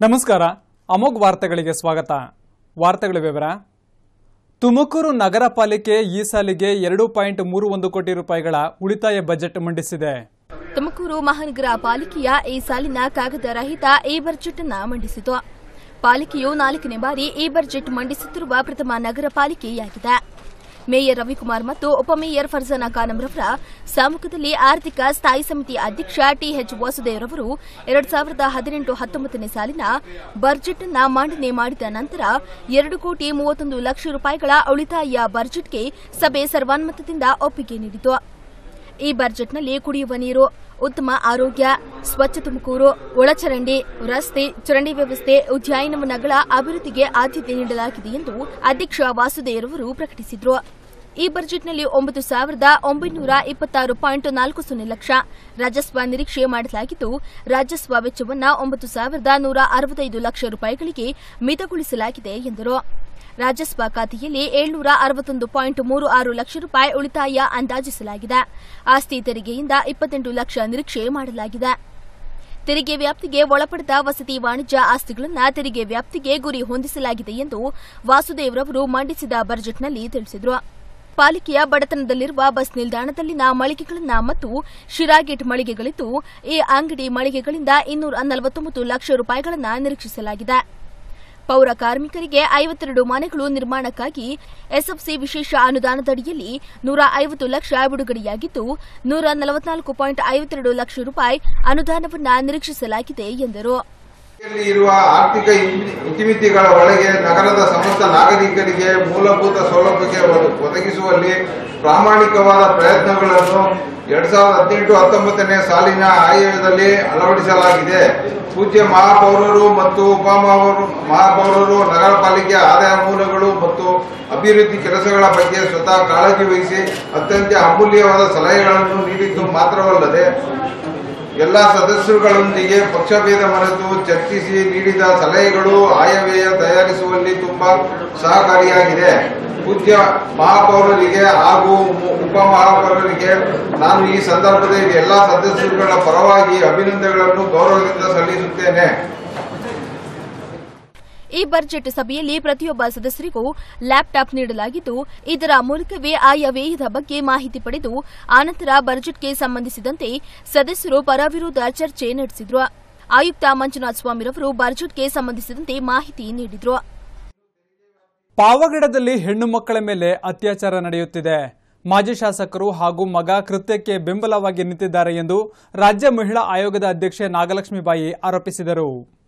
ನಮಸ್ಕಾರ ಅಮೋಘ್ ವಾರ್ತೆಗಳಿಗೆ ಸ್ವಾಗತ ವಾರ್ತೆಗಳ ವಿವರ ತುಮಕೂರು ನಗರ ಪಾಲಿಕೆ ಈ ಸಾಲಿಗೆ ಎರಡು ಪಾಯಿಂಟ್ ಮೂರು ಒಂದು ಕೋಟಿ ರೂಪಾಯಿಗಳ ಉಳಿತಾಯ ಬಜೆಟ್ ಮಂಡಿಸಿದೆ ತುಮಕೂರು ಮಹಾನಗರ ಪಾಲಿಕೆಯ ಈ ಸಾಲಿನ ಕಾಗದ ರಹಿತ ಈ ಬಜೆಟ್ ಅನ್ನ ಮಂಡಿಸಿತು ಪಾಲಿಕೆಯು ನಾಲ್ಕನೇ ಬಾರಿ ಈ ಬಜೆಟ್ ಮಂಡಿಸುತ್ತಿರುವ ಪ್ರಥಮ ನಗರ ಪಾಲಿಕೆಯಾಗಿದೆ ಮೇಯರ್ ರವಿಕುಮಾರ್ ಮತ್ತು ಉಪಮೇಯರ್ ಫರ್ಜಾನಾ ಖಾನಂರವರ ಸಮ್ಮುಖದಲ್ಲಿ ಆರ್ಥಿಕ ಸ್ಥಾಯಿ ಸಮಿತಿ ಅಧ್ಯಕ್ಷ ಟಿಎಚ್ ವಾಸುದೇವ್ರವರು ಎರಡ್ ಸಾವಿರದ ಹದಿನೆಂಟು ಹತ್ತೊಂಬತ್ತನೇ ಸಾಲಿನ ಬಜೆಟ್ ಅನ್ನ ಮಂಡನೆ ಮಾಡಿದ ನಂತರ ಎರಡು ಕೋಟಿ ಮೂವತ್ತೊಂದು ಲಕ್ಷ ರೂಪಾಯಿಗಳ ಉಳಿತಾಯ ಬಜೆಟ್ಗೆ ಸಭೆ ಸರ್ವಾನುಮತದಿಂದ ಒಪ್ಪಿಗೆ ನೀಡಿತು ಈ ಬಜೆಟ್ನಲ್ಲಿ ಕುಡಿಯುವ ನೀರು ಉತ್ತಮ ಆರೋಗ್ಯ ಸ್ವಚ್ಛ ತುಮಕೂರು ಒಳಚರಂಡಿ ರಸ್ತೆ ಚರಂಡಿ ವ್ಯವಸ್ಥೆ ಉದ್ಯಾನವನಗಳ ಅಭಿವೃದ್ಧಿಗೆ ಆದ್ಯತೆ ನೀಡಲಾಗಿದೆ ಎಂದು ಅಧ್ಯಕ್ಷ ವಾಸುದೇವರವರು ಪ್ರಕಟಿಸಿದರು ಈ ಬಜೆಟ್ನಲ್ಲಿ ಒಂಬತ್ತು ಸಾವಿರದ ಒಂಬೈನೂರ ಇಪ್ಪತ್ತಾರು ಪಾಯಿಂಟ್ ನಾಲ್ಕು ಸೊನ್ನೆ ಲಕ್ಷ ರಾಜಸ್ವ ನಿರೀಕ್ಷೆ ಮಾಡಲಾಗಿದ್ದು ರಾಜಸ್ವ ವೆಚ್ಚವನ್ನು ಒಂಬತ್ತು ಸಾವಿರದ ನೂರ ಅರವತ್ತೈದು ಲಕ್ಷ ರೂಪಾಯಿಗಳಿಗೆ ಮಿತಗೊಳಿಸಲಾಗಿದೆ ಎಂದರು ರಾಜಸ್ವ ಖಾತೆಯಲ್ಲಿ ಏಳ್ನೂರ ಅರವತ್ತೊಂದು ಪಾಯಿಂಟ್ ಮೂರು ಆರು ಲಕ್ಷ ರೂಪಾಯಿ ಉಳಿತಾಯ ಅಂದಾಜಿಸಲಾಗಿದೆ ಆಸ್ತಿ ತೆರಿಗೆಯಿಂದ ಇಪ್ಪತ್ತೆಂಟು ಲಕ್ಷ ನಿರೀಕ್ಷೆ ಮಾಡಲಾಗಿದೆ ತೆರಿಗೆ ವ್ಯಾಪ್ತಿಗೆ ಒಳಪಡದ ವಸತಿ ವಾಣಿಜ್ಯ ಆಸ್ತಿಗಳನ್ನು ತೆರಿಗೆ ವ್ಯಾಪ್ತಿಗೆ ಗುರಿ ಹೊಂದಿಸಲಾಗಿದೆ ಎಂದು ವಾಸುದೇವ್ರವರು ಮಂಡಿಸಿದ ಬಜೆಟ್ನಲ್ಲಿ ತಿಳಿಸಿದರು ಪಾಲಿಕೆಯ ಬಡತನದಲ್ಲಿರುವ ಬಸ್ ನಿಲ್ದಾಣದಲ್ಲಿನ ಮಳಿಗೆಗಳನ್ನ ಮತ್ತು ಶಿರಾಗೇಟ್ ಮಳಿಗೆಗಳಿದ್ದು ಈ ಅಂಗಡಿ ಮಳಿಗೆಗಳಿಂದ ಇನ್ನೂರ ನಲವತ್ತೊಂಬತ್ತು ಲಕ್ಷ ರೂಪಾಯಿಗಳನ್ನು ನಿರೀಕ್ಷಿಸಲಾಗಿದೆ ಪೌರ ಕಾರ್ಮಿಕರಿಗೆ ಐವತ್ತೆರಡು ಮನೆಗಳು ನಿರ್ಮಾಣಕ್ಕಾಗಿ ಎಸ್ಎಫ್ಸಿ ವಿಶೇಷ ಅನುದಾನದಡಿಯಲ್ಲಿ ನೂರ ಐವತ್ತು ಲಕ್ಷ ಬಿಡುಗಡೆಯಾಗಿದ್ದು ನೂರ ನಲವತ್ನಾಲ್ಕು ಪಾಯಿಂಟ್ ಐವತ್ತೆರಡು ಲಕ್ಷ ರೂಪಾಯಿ ಅನುದಾನವನ್ನು ನಿರೀಕ್ಷಿಸಲಾಗಿದೆ ಎಂದರು ಯಲ್ಲಿ ಇರುವ ಆರ್ಥಿಕ ಇತಿ- ಇತಿಮಿತಿಗಳ ಒಳಗೆ ನಗರದ ಸಮಸ್ತ ನಾಗರಿಕರಿಗೆ ಮೂಲಭೂತ ಸೌಲಭ್ಯಕ್ಕೆ ಒದ- ಒದಗಿಸುವಲ್ಲಿ ಪ್ರಾಮಾಣಿಕವಾದ ಪ್ರಯತ್ನಗಳನ್ನು ಎರಡ್ ಸಾವಿರದ ಹದಿನೆಂಟು ಹತ್ತೊಂಬತ್ತನೇ ಸಾಲಿನ ಆಯವ್ಯದಲ್ಲಿ ಅಳವಡಿಸಲಾಗಿದೆ ಪೂಜ್ಯ ಮಹಾಪೌರರು ಮತ್ತು ಉಪಮಹಾಪೌರರು ಮಹಾಪೌರರು ನಗರ ಪಾಲಿಕೆ ಆದಾಯ ಮೂಲಗಳು ಮತ್ತು ಅಭಿವೃದ್ಧಿ ಕೆಲಸಗಳ ಬಗ್ಗೆ ಸ್ವತಃ ಕಾಳಜಿ ವಹಿಸಿ ಅತ್ಯಂತ ಅಮೂಲ್ಯವಾದ ಸಲಹೆಗಳನ್ನು ನೀಡಿದ್ದು ಮಾತ್ರವಲ್ಲದೆ ಎಲ್ಲ ಸದಸ್ಯರುಗಳೊಂದಿಗೆ ಪಕ್ಷಭೇದ ಮರೆತು ಚರ್ಚಿಸಿ ನೀಡಿದ ಸಲಹೆಗಳು ಆಯವ್ಯಯ ತಯಾರಿಸುವಲ್ಲಿ ತುಂಬಾ ಸಹಕಾರಿಯಾಗಿದೆ ಪೂಜ್ಯ ಮಹಾಪೌರರಿಗೆ ಹಾಗೂ ಮು- ಉಪಮಹಾಪೌರರಿಗೆ ನಾನು ಈ ಸಂದರ್ಭದಲ್ಲಿ ಎಲ್ಲ ಸದಸ್ಯರುಗಳ ಪರವಾಗಿ ಅಭಿನಂದನೆಗಳನ್ನು ಗೌರವದಿಂದ ಸಲ್ಲಿಸುತ್ತೇನೆ ಈ ಬಜೆಟ್ ಸಭೆಯಲ್ಲಿ ಪ್ರತಿಯೊಬ್ಬ ಸದಸ್ಯರಿಗೂ ಲ್ಯಾಪ್ಟಾಪ್ ನೀಡಲಾಗಿದ್ದು ಇದರ ಮೂಲಕವೇ ಆಯಾ ವ್ಯಯದ ಬಗ್ಗೆ ಮಾಹಿತಿ ಪಡೆದು ಆನಂತರ ಬಜೆಟ್ಗೆ ಸಂಬಂಧಿಸಿದಂತೆ ಸದಸ್ಯರು ಪರ ವಿರೋಧ ಚರ್ಚೆ ನಡೆಸಿದ್ರು ಆಯುಕ್ತ ಮಂಜುನಾಥ ಸ್ವಾಮಿರವರು ಬಜೆಟ್ಗೆ ಸಂಬಂಧಿಸಿದಂತೆ ಮಾಹಿತಿ ನೀಡಿದ್ರು ಪಾವಗಡದಲ್ಲಿ ಹೆಣ್ಣು ಮಕ್ಕಳ ಮೇಲೆ ಅತ್ಯಾಚಾರ ನಡೆಯುತ್ತಿದೆ ಮಾಜಿ ಶಾಸಕರು ಹಾಗೂ ಮಗ ಕೃತ್ಯಕ್ಕೆ ಬೆಂಬಲವಾಗಿ ನಿಂತಿದ್ದಾರೆ ಎಂದು ರಾಜ್ಯ ಮಹಿಳಾ ಆಯೋಗದ ಅಧ್ಯಕ್ಷೆ ನಾಗಲಕ್ಷ್ಮೀಬಾಯಿ ಆರೋಪಿಸಿದರು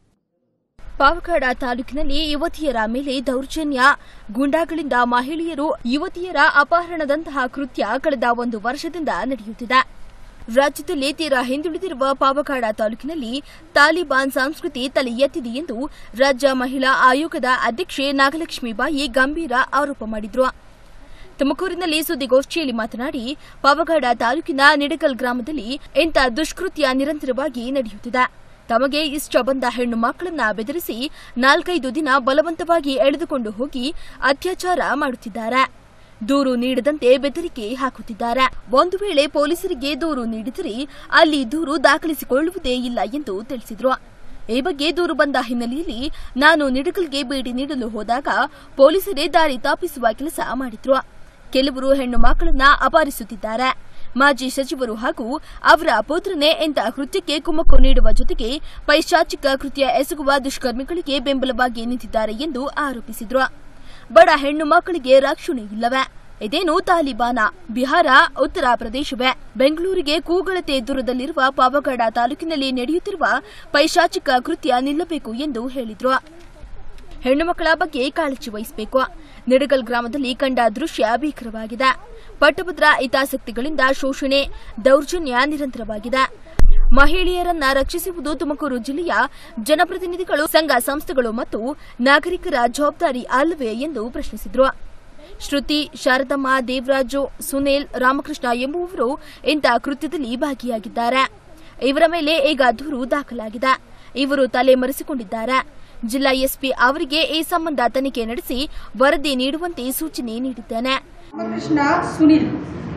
ಪಾವಗಡ ತಾಲೂಕಿನಲ್ಲಿ ಯುವತಿಯರ ಮೇಲೆ ದೌರ್ಜನ್ಯ ಗುಂಡಾಗಳಿಂದ ಮಹಿಳೆಯರು ಯುವತಿಯರ ಅಪಹರಣದಂತಹ ಕೃತ್ಯ ಕಳೆದ ಒಂದು ವರ್ಷದಿಂದ ನಡೆಯುತ್ತಿದೆ ರಾಜ್ಯದಲ್ಲಿ ತೀರಾ ಹಿಂದುಳಿದಿರುವ ಪಾವಗಡ ತಾಲೂಕಿನಲ್ಲಿ ತಾಲಿಬಾನ್ ಸಂಸ್ಕೃತಿ ತಲೆ ಎತ್ತಿದೆ ಎಂದು ರಾಜ್ಯ ಮಹಿಳಾ ಆಯೋಗದ ಅಧ್ಯಕ್ಷೆ ನಾಗಲಕ್ಷ್ಮೀಬಾಯಿ ಗಂಭೀರ ಆರೋಪ ಮಾಡಿದ್ರು ತುಮಕೂರಿನಲ್ಲಿ ಸುದ್ದಿಗೋಷ್ಠಿಯಲ್ಲಿ ಮಾತನಾಡಿ ಪಾವಗಡ ತಾಲೂಕಿನ ನಿಡಕಲ್ ಗ್ರಾಮದಲ್ಲಿ ಇಂಥ ದುಷ್ಕೃತ್ಯ ನಿರಂತರವಾಗಿ ನಡೆಯುತ್ತಿದೆ ತಮಗೆ ಇಷ್ಟ ಬಂದ ಹೆಣ್ಣು ಮಕ್ಕಳನ್ನ ಬೆದರಿಸಿ ನಾಲ್ಕೈದು ದಿನ ಬಲವಂತವಾಗಿ ಎಳೆದುಕೊಂಡು ಹೋಗಿ ಅತ್ಯಾಚಾರ ಮಾಡುತ್ತಿದ್ದಾರೆ ದೂರು ನೀಡದಂತೆ ಬೆದರಿಕೆ ಹಾಕುತ್ತಿದ್ದಾರೆ ಒಂದು ವೇಳೆ ಪೊಲೀಸರಿಗೆ ದೂರು ನೀಡಿದರೆ ಅಲ್ಲಿ ದೂರು ದಾಖಲಿಸಿಕೊಳ್ಳುವುದೇ ಇಲ್ಲ ಎಂದು ತಿಳಿಸಿದ್ರು ಈ ಬಗ್ಗೆ ದೂರು ಬಂದ ಹಿನ್ನೆಲೆಯಲ್ಲಿ ನಾನು ನಿಡಕಲ್ಗೆ ಭೇಟಿ ನೀಡಲು ಹೋದಾಗ ಪೊಲೀಸರೇ ದಾರಿ ತಪ್ಪಿಸುವ ಕೆಲಸ ಮಾಡಿದ್ರು ಕೆಲವರು ಹೆಣ್ಣು ಮಕ್ಕಳನ್ನ ಅಪಹರಿಸುತ್ತಿದ್ದಾರೆ ಮಾಜಿ ಸಚಿವರು ಹಾಗೂ ಅವರ ಪುತ್ರನೇ ಇಂಥ ಕೃತ್ಯಕ್ಕೆ ಕುಮ್ಮಕ್ಕು ನೀಡುವ ಜೊತೆಗೆ ಪೈಶಾಚಿಕ ಕೃತ್ಯ ಎಸಗುವ ದುಷ್ಕರ್ಮಿಗಳಿಗೆ ಬೆಂಬಲವಾಗಿ ನಿಂತಿದ್ದಾರೆ ಎಂದು ಆರೋಪಿಸಿದ್ರು ಬಡ ಹೆಣ್ಣು ಮಕ್ಕಳಿಗೆ ರಕ್ಷಣೆ ಇಲ್ಲವೇ ಇದೇನು ತಾಲಿಬಾನ ಬಿಹಾರ ಉತ್ತರ ಪ್ರದೇಶವೇ ಬೆಂಗಳೂರಿಗೆ ಕೂಗಳತೆ ದೂರದಲ್ಲಿರುವ ಪಾವಗಡ ತಾಲೂಕಿನಲ್ಲಿ ನಡೆಯುತ್ತಿರುವ ಪೈಶಾಚಿಕ ಕೃತ್ಯ ನಿಲ್ಲಬೇಕು ಎಂದು ಹೇಳಿದ್ರು ಹೆಣ್ಣು ಮಕ್ಕಳ ಬಗ್ಗೆ ಕಾಳಜಿ ವಹಿಸಬೇಕು ನಿಡಗಲ್ ಗ್ರಾಮದಲ್ಲಿ ಕಂಡ ದೃಶ್ಯ ಭೀಕರವಾಗಿದೆ ಪಟ್ಟಭದ್ರ ಹಿತಾಸಕ್ತಿಗಳಿಂದ ಶೋಷಣೆ ದೌರ್ಜನ್ಯ ನಿರಂತರವಾಗಿದೆ ಮಹಿಳೆಯರನ್ನ ರಕ್ಷಿಸುವುದು ತುಮಕೂರು ಜಿಲ್ಲೆಯ ಜನಪ್ರತಿನಿಧಿಗಳು ಸಂಘ ಸಂಸ್ಥೆಗಳು ಮತ್ತು ನಾಗರಿಕರ ಜವಾಬ್ದಾರಿ ಅಲ್ಲವೇ ಎಂದು ಪ್ರಶ್ನಿಸಿದ್ರು ಶ್ರುತಿ ಶಾರದಮ್ಮ ದೇವರಾಜು ಸುನೇಲ್ ರಾಮಕೃಷ್ಣ ಎಂಬುವವರು ಇಂಥ ಕೃತ್ಯದಲ್ಲಿ ಭಾಗಿಯಾಗಿದ್ದಾರೆ ಇವರ ಮೇಲೆ ಈಗ ದೂರು ದಾಖಲಾಗಿದೆ ಇವರು ತಲೆ ಮರೆಸಿಕೊಂಡಿದ್ದಾರೆ ಜಿಲ್ಲಾ ಎಸ್ಪಿ ಅವರಿಗೆ ಈ ಸಂಬಂಧ ತನಿಖೆ ನಡೆಸಿ ವರದಿ ನೀಡುವಂತೆ ಸೂಚನೆ ನೀಡಿದ್ದೇನೆ ರಾಮಕೃಷ್ಣ ಸುನಿಲ್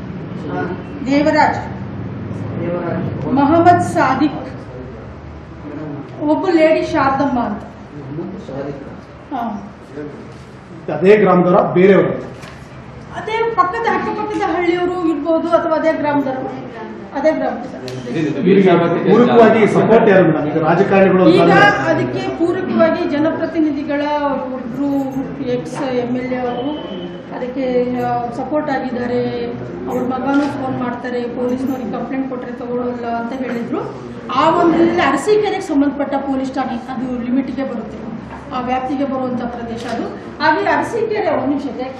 ದೇವರಾಜ್ ಮೊಹಮ್ಮದ್ ಸಾದಿಕ್ ಒಬ್ಬ ಲೇಡಿ ಶಾರದಮ್ಮ ಅಂತ ಹಾಂ ಅದೇ ಗ್ರಾಮದವರ ಬೇರೆಯವರು ಅದೇ ಪಕ್ಕದ ಅಕ್ಕಪಕ್ಕದ ಹಳ್ಳಿಯವರು ಇರ್ಬೋದು ಅಥವಾ ಅದೇ ಗ್ರಾಮದವರು ಅದೇ ಗ್ರಾಮದ ಇವರಿಗೆ ಪೂರಕವಾಗಿ ಸಪೋರ್ಟ್ ಯಾರು ಮೇಡಮ್ ಈಗ ರಾಜಕಾರಣಿಗಳು ಈಗ ಅಂತಂದ್ರೆ ಅದಕ್ಕೆ ಪೂರಕವಾಗಿ ಜನಪ್ರತಿನಿಧಿಗಳ ಒಬ್ರು ಎಕ್ಸ್ ಎಮ್ ಎಲ್ ಎ ಅವರು ಅದಕ್ಕೆ ಸಪೋರ್ಟ್ ಆಗಿದ್ದಾರೆ ಅವ್ರ ಮಗನೂ ಫೋನ್ ಮಾಡ್ತಾರೆ ಪೊಲೀಸ್ನವ್ರಿಗೆ ಕಂಪ್ಲೇಂಟ್ ಕೊಟ್ಟರೆ ತಗೊಳ್ಳಲ್ಲ ಅಂತ ಹೇಳಿದ್ರು ಆ ಒಂದು ಅರಸೀಕೆರೆಗೆ ಸಂಬಂಧಪಟ್ಟ ಪೊಲೀಸ್ ಠಾಣೆ ಅದು ಲಿಮಿಟ್ಗೆ ಬರುತ್ತೆ ಆ ವ್ಯಾಪ್ತಿಗೆ ಬರುವಂಥ ಪ್ರದೇಶ ಅದು ಹಾಗೆ ಅರಸೀಕೆರೆ ಒಂದು ನಿಮಿಷತೆ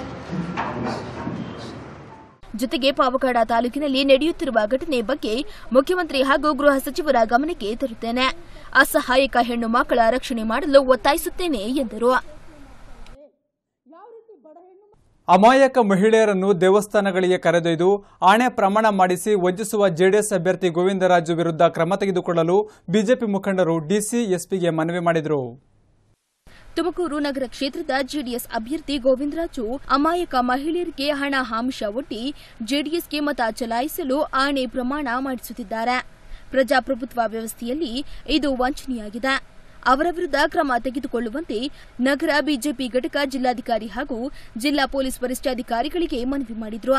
ಜೊತೆಗೆ ಪಾವಗಡ ತಾಲೂಕಿನಲ್ಲಿ ನಡೆಯುತ್ತಿರುವ ಘಟನೆ ಬಗ್ಗೆ ಮುಖ್ಯಮಂತ್ರಿ ಹಾಗೂ ಗೃಹ ಸಚಿವರ ಗಮನಕ್ಕೆ ತರುತ್ತೇನೆ ಅಸಹಾಯಕ ಹೆಣ್ಣು ಮಕ್ಕಳ ರಕ್ಷಣೆ ಮಾಡಲು ಒತ್ತಾಯಿಸುತ್ತೇನೆ ಎಂದರು ಅಮಾಯಕ ಮಹಿಳೆಯರನ್ನು ದೇವಸ್ಥಾನಗಳಿಗೆ ಕರೆದೊಯ್ದು ಆಣೆ ಪ್ರಮಾಣ ಮಾಡಿಸಿ ವಂಚಿಸುವ ಜೆಡಿಎಸ್ ಅಭ್ಯರ್ಥಿ ಗೋವಿಂದರಾಜು ವಿರುದ್ಧ ಕ್ರಮ ತೆಗೆದುಕೊಳ್ಳಲು ಬಿಜೆಪಿ ಮುಖಂಡರು ಡಿಸಿ ಎಸ್ಪಿಗೆ ಮನವಿ ಮಾಡಿದರು ತುಮಕೂರು ನಗರ ಕ್ಷೇತ್ರದ ಜೆಡಿಎಸ್ ಅಭ್ಯರ್ಥಿ ಗೋವಿಂದರಾಜು ಅಮಾಯಕ ಮಹಿಳೆಯರಿಗೆ ಹಣ ಆಮಿಷ ಒಡ್ಡಿ ಜೆಡಿಎಸ್ಗೆ ಮತ ಚಲಾಯಿಸಲು ಆಣೆ ಪ್ರಮಾಣ ಮಾಡಿಸುತ್ತಿದ್ದಾರೆ ಪ್ರಜಾಪ್ರಭುತ್ವ ವ್ಯವಸ್ಥೆಯಲ್ಲಿ ಇದು ವಂಚನೆಯಾಗಿದೆ ಅವರ ವಿರುದ್ಧ ಕ್ರಮ ತೆಗೆದುಕೊಳ್ಳುವಂತೆ ನಗರ ಬಿಜೆಪಿ ಘಟಕ ಜಿಲ್ಲಾಧಿಕಾರಿ ಹಾಗೂ ಜಿಲ್ಲಾ ಪೊಲೀಸ್ ವರಿಷ್ಠಾಧಿಕಾರಿಗಳಿಗೆ ಮನವಿ ಮಾಡಿದ್ರು